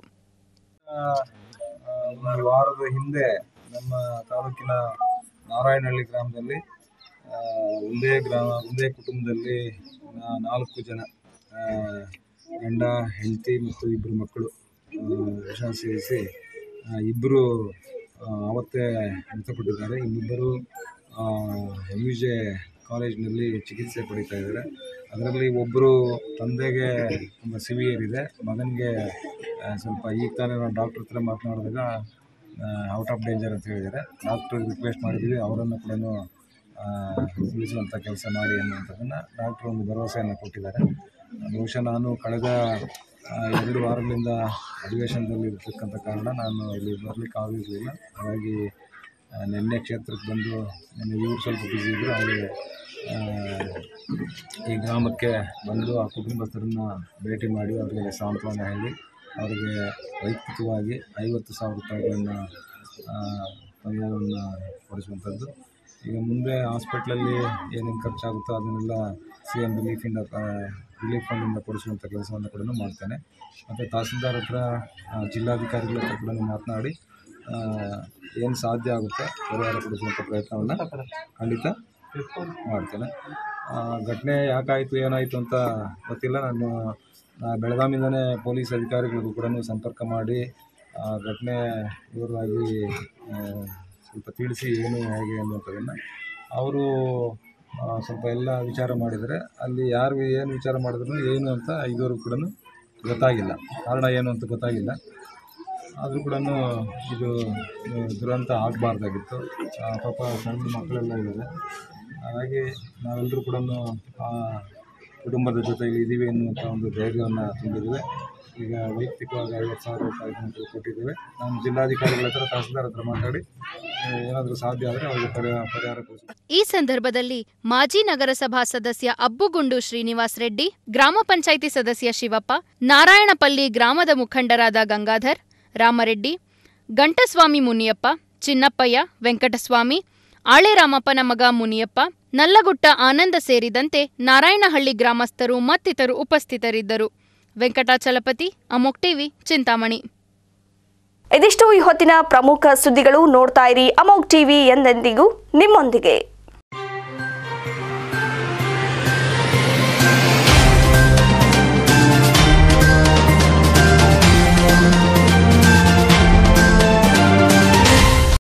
ಒಂದು ವಾರದ ಹಿಂದೆ ನಮ್ಮ ತಾಲೂಕಿನ ನಾರಾಯಣಹಳ್ಳಿ ಗ್ರಾಮದಲ್ಲಿ ಆ, ಒಂದೇ ಗ್ರಾಮ ಒಂದೇ ಕುಟುಂಬದಲ್ಲಿ ನಾ- ನಾಲ್ಕು ಜನ ಆ, ಗಂಡ ಹೆಂಡತಿ ಮತ್ತು ಇಬ್ಬರು ಮಕ್ಕಳು ಆ, ವಿಷ ಸೇರಿಸಿ ಇಬ್ಬರು ಅವತ್ತೇ ಮೃತಪಟ್ಟಿದ್ದಾರೆ ಇನ್ನಿಬ್ಬರು ಎಮ್ ಯು ಜೆ ಕಾಲೇಜಿನಲ್ಲಿ ಚಿಕಿತ್ಸೆ ಪಡೀತಾ ಇದ್ದಾರೆ ಅದರಲ್ಲಿ ಒಬ್ಬರು ತಂದೆಗೆ ತುಂಬ ಸಿವಿಯರ್ ಇದೆ ಮಗನಿಗೆ ಆ, ಸ್ವಲ್ಪ ಈಗ ತಾನೇ ನಾವು ಡಾಕ್ಟ್ರ್ ಹತ್ರ ಮಾತನಾಡಿದಾಗ ಔಟ್ ಆಫ್ ಡೇಂಜರ್ ಅಂತ ಹೇಳಿದ್ದಾರೆ ಡಾಕ್ಟ್ರಿಗೆ ರಿಕ್ವೆಸ್ಟ್ ಮಾಡಿದ್ದೀವಿ ಅವರನ್ನು ಕೂಡ ಉಳಿಸುವಂಥ ಕೆಲಸ ಮಾಡಿ ಅನ್ನುವಂಥದ್ದನ್ನು ಡಾಕ್ಟ್ರು ಒಂದು ಭರವಸೆಯನ್ನು ಕೊಟ್ಟಿದ್ದಾರೆ ಬಹುಶಃ ನಾನು ಕಳೆದ ಆ, ಎರಡು ವಾರಗಳಿಂದ ಅಧಿವೇಶನದಲ್ಲಿ ಇರ್ತಕ್ಕಂಥ ಕಾರಣ ನಾನು ಇಲ್ಲಿ ಬರಲಿಕ್ಕೆ ಆಗಿರಲಿಲ್ಲ ಹಾಗಾಗಿ ಆ, ನಿನ್ನೆ ಕ್ಷೇತ್ರಕ್ಕೆ ಬಂದು ನಿನ್ನೆ ಇವರು ಸ್ವಲ್ಪ ಬ್ಯುಸಿ ಇದ್ದರು ಅವರು ಆ, ಈ ಗ್ರಾಮಕ್ಕೆ ಬಂದು ಆ ಕುಟುಂಬಸ್ಥರನ್ನ ಭೇಟಿ ಮಾಡಿ ಅವರಿಗೆ ಸಾಂತ್ವನ ಹೇಳಿ ಅವರಿಗೆ ವೈಯಕ್ತಿಕವಾಗಿ ಐವತ್ತು ಸಾವಿರ ರೂಪಾಯಿಗಳನ್ನು ಪರಿಹಾರವನ್ನು ಕೊಡಿಸುವಂಥದ್ದು ಈಗ ಮುಂದೆ ಹಾಸ್ಪಿಟ್ಲಲ್ಲಿ ಏನೇನು ಖರ್ಚಾಗುತ್ತೋ ಅದನ್ನೆಲ್ಲ ಸಿ ಎಮ್ ರಿಲೀಫಿಂದ ರಿಲೀಫ್ ಫಂಡಿಂದ ಕೊಡಿಸುವಂಥ ಕೆಲಸವನ್ನು ಕೂಡ ಮಾಡ್ತೇನೆ ಮತ್ತು ತಹಸೀಲ್ದಾರ್ ಹತ್ರ ಆ, ಜಿಲ್ಲಾಧಿಕಾರಿಗಳ ಹತ್ರ ಕೂಡ ಮಾತನಾಡಿ ಏನು ಸಾಧ್ಯ ಆಗುತ್ತೆ ಪರಿಹಾರ ಕೊಡಿಸುವಂಥ ಪ್ರಯತ್ನವನ್ನು ಖಂಡಿತ ಮಾಡ್ತೇನೆ ಆ, ಘಟನೆ ಯಾಕಾಯಿತು ಏನಾಯಿತು ಅಂತ ಗೊತ್ತಿಲ್ಲ ನಾನು ಆ, ಬೆಳಗಾವಿಂದನೇ ಪೊಲೀಸ್ ಅಧಿಕಾರಿಗಳಿಗೂ ಕೂಡ ಸಂಪರ್ಕ ಮಾಡಿ ಆ, ಘಟನೆ ವಿವರವಾಗಿ ಆ, ಸ್ವಲ್ಪ ತಿಳಿಸಿ ಏನು ಹೇಗೆ ಅನ್ನುವಂಥದ್ದನ್ನು ಅವರು ಆ, ಸ್ವಲ್ಪ ಎಲ್ಲ ವಿಚಾರ ಮಾಡಿದರೆ ಅಲ್ಲಿ ಯಾರು ಏನು ವಿಚಾರ ಮಾಡಿದ್ರು ಏನು ಅಂತ ಇದುವರೆಗೂ ಕೂಡ ಗೊತ್ತಾಗಿಲ್ಲ ಕಾರಣ ಏನು ಅಂತ ಗೊತ್ತಾಗಿಲ್ಲ ಆದರೂ ಕೂಡ ಇದು ಆ, ದುರಂತ ಆಗಬಾರ್ದಾಗಿತ್ತು ಆ, ಪಾಪ ಸಣ್ಣ ಮಕ್ಕಳೆಲ್ಲ ಇದ್ದಾರೆ ಹಾಗಾಗಿ ನಾವೆಲ್ಲರೂ ಕೂಡ ಆ ಕುಟುಂಬದ ಜೊತೆಗೆ ಇದ್ದೀವಿ ಎನ್ನುವಂಥ ಒಂದು ಧೈರ್ಯವನ್ನು ತುಂಬಿದ್ದೇವೆ ಈಗ ವೈಯಕ್ತಿಕವಾಗಿ ಐವತ್ತು ಸಾವಿರ ರೂಪಾಯಿ ನಾವು ಕೊಟ್ಟಿದ್ದೇವೆ ನಾನು ಜಿಲ್ಲಾಧಿಕಾರಿಗಳ ಹತ್ರ ತಹಸೀಲ್ದಾರ್ ಹತ್ರ ಮಾತಾಡಿ ಆ, ಏನಾದರೂ ಸಾಧ್ಯ ಆದರೆ ಅವರಿಗೆ ಪರಿಹಾರ ಪರಿಹಾರ ಕೊಡಿಸ್ಬೇಕು ಈ ಸಂದರ್ಭದಲ್ಲಿ ಮಾಜಿ ನಗರಸಭಾ ಸದಸ್ಯ ಅಬ್ಬುಗುಂಡು ಶ್ರೀನಿವಾಸ್ ರೆಡ್ಡಿ ಗ್ರಾಮ ಪಂಚಾಯಿತಿ ಸದಸ್ಯ ಶಿವಪ್ಪ ನಾರಾಯಣಪಲ್ಲಿ ಗ್ರಾಮದ ಮುಖಂಡರಾದ ಗಂಗಾಧರ್ ರಾಮರೆಡ್ಡಿ ಗಂಟಸ್ವಾಮಿ ಮುನಿಯಪ್ಪ ಚಿನ್ನಪ್ಪಯ್ಯ ವೆಂಕಟಸ್ವಾಮಿ ಆಳೆರಾಮಪ್ಪನ ಮಗ ಮುನಿಯಪ್ಪ ನಲ್ಲಗುಟ್ಟ ಆನಂದ ಸೇರಿದಂತೆ ನಾರಾಯಣಹಳ್ಳಿ ಗ್ರಾಮಸ್ಥರು ಮತ್ತಿತರರು ಉಪಸ್ಥಿತರಿದ್ದರು ವೆಂಕಟಾಚಲಪತಿ ಅಮೋಕ್ ಟಿವಿ ಚಿಂತಾಮಣಿ ಇದಿಷ್ಟು ಈ ಹೊತ್ತಿನ ಪ್ರಮುಖ ಸುದ್ದಿಗಳು ನೋಡ್ತಾ ಇರಿ ಅಮೋಗ್ ಟಿವಿ ಎಂದೆಂದಿಗೂ ನಿಮ್ಮೊಂದಿಗೆ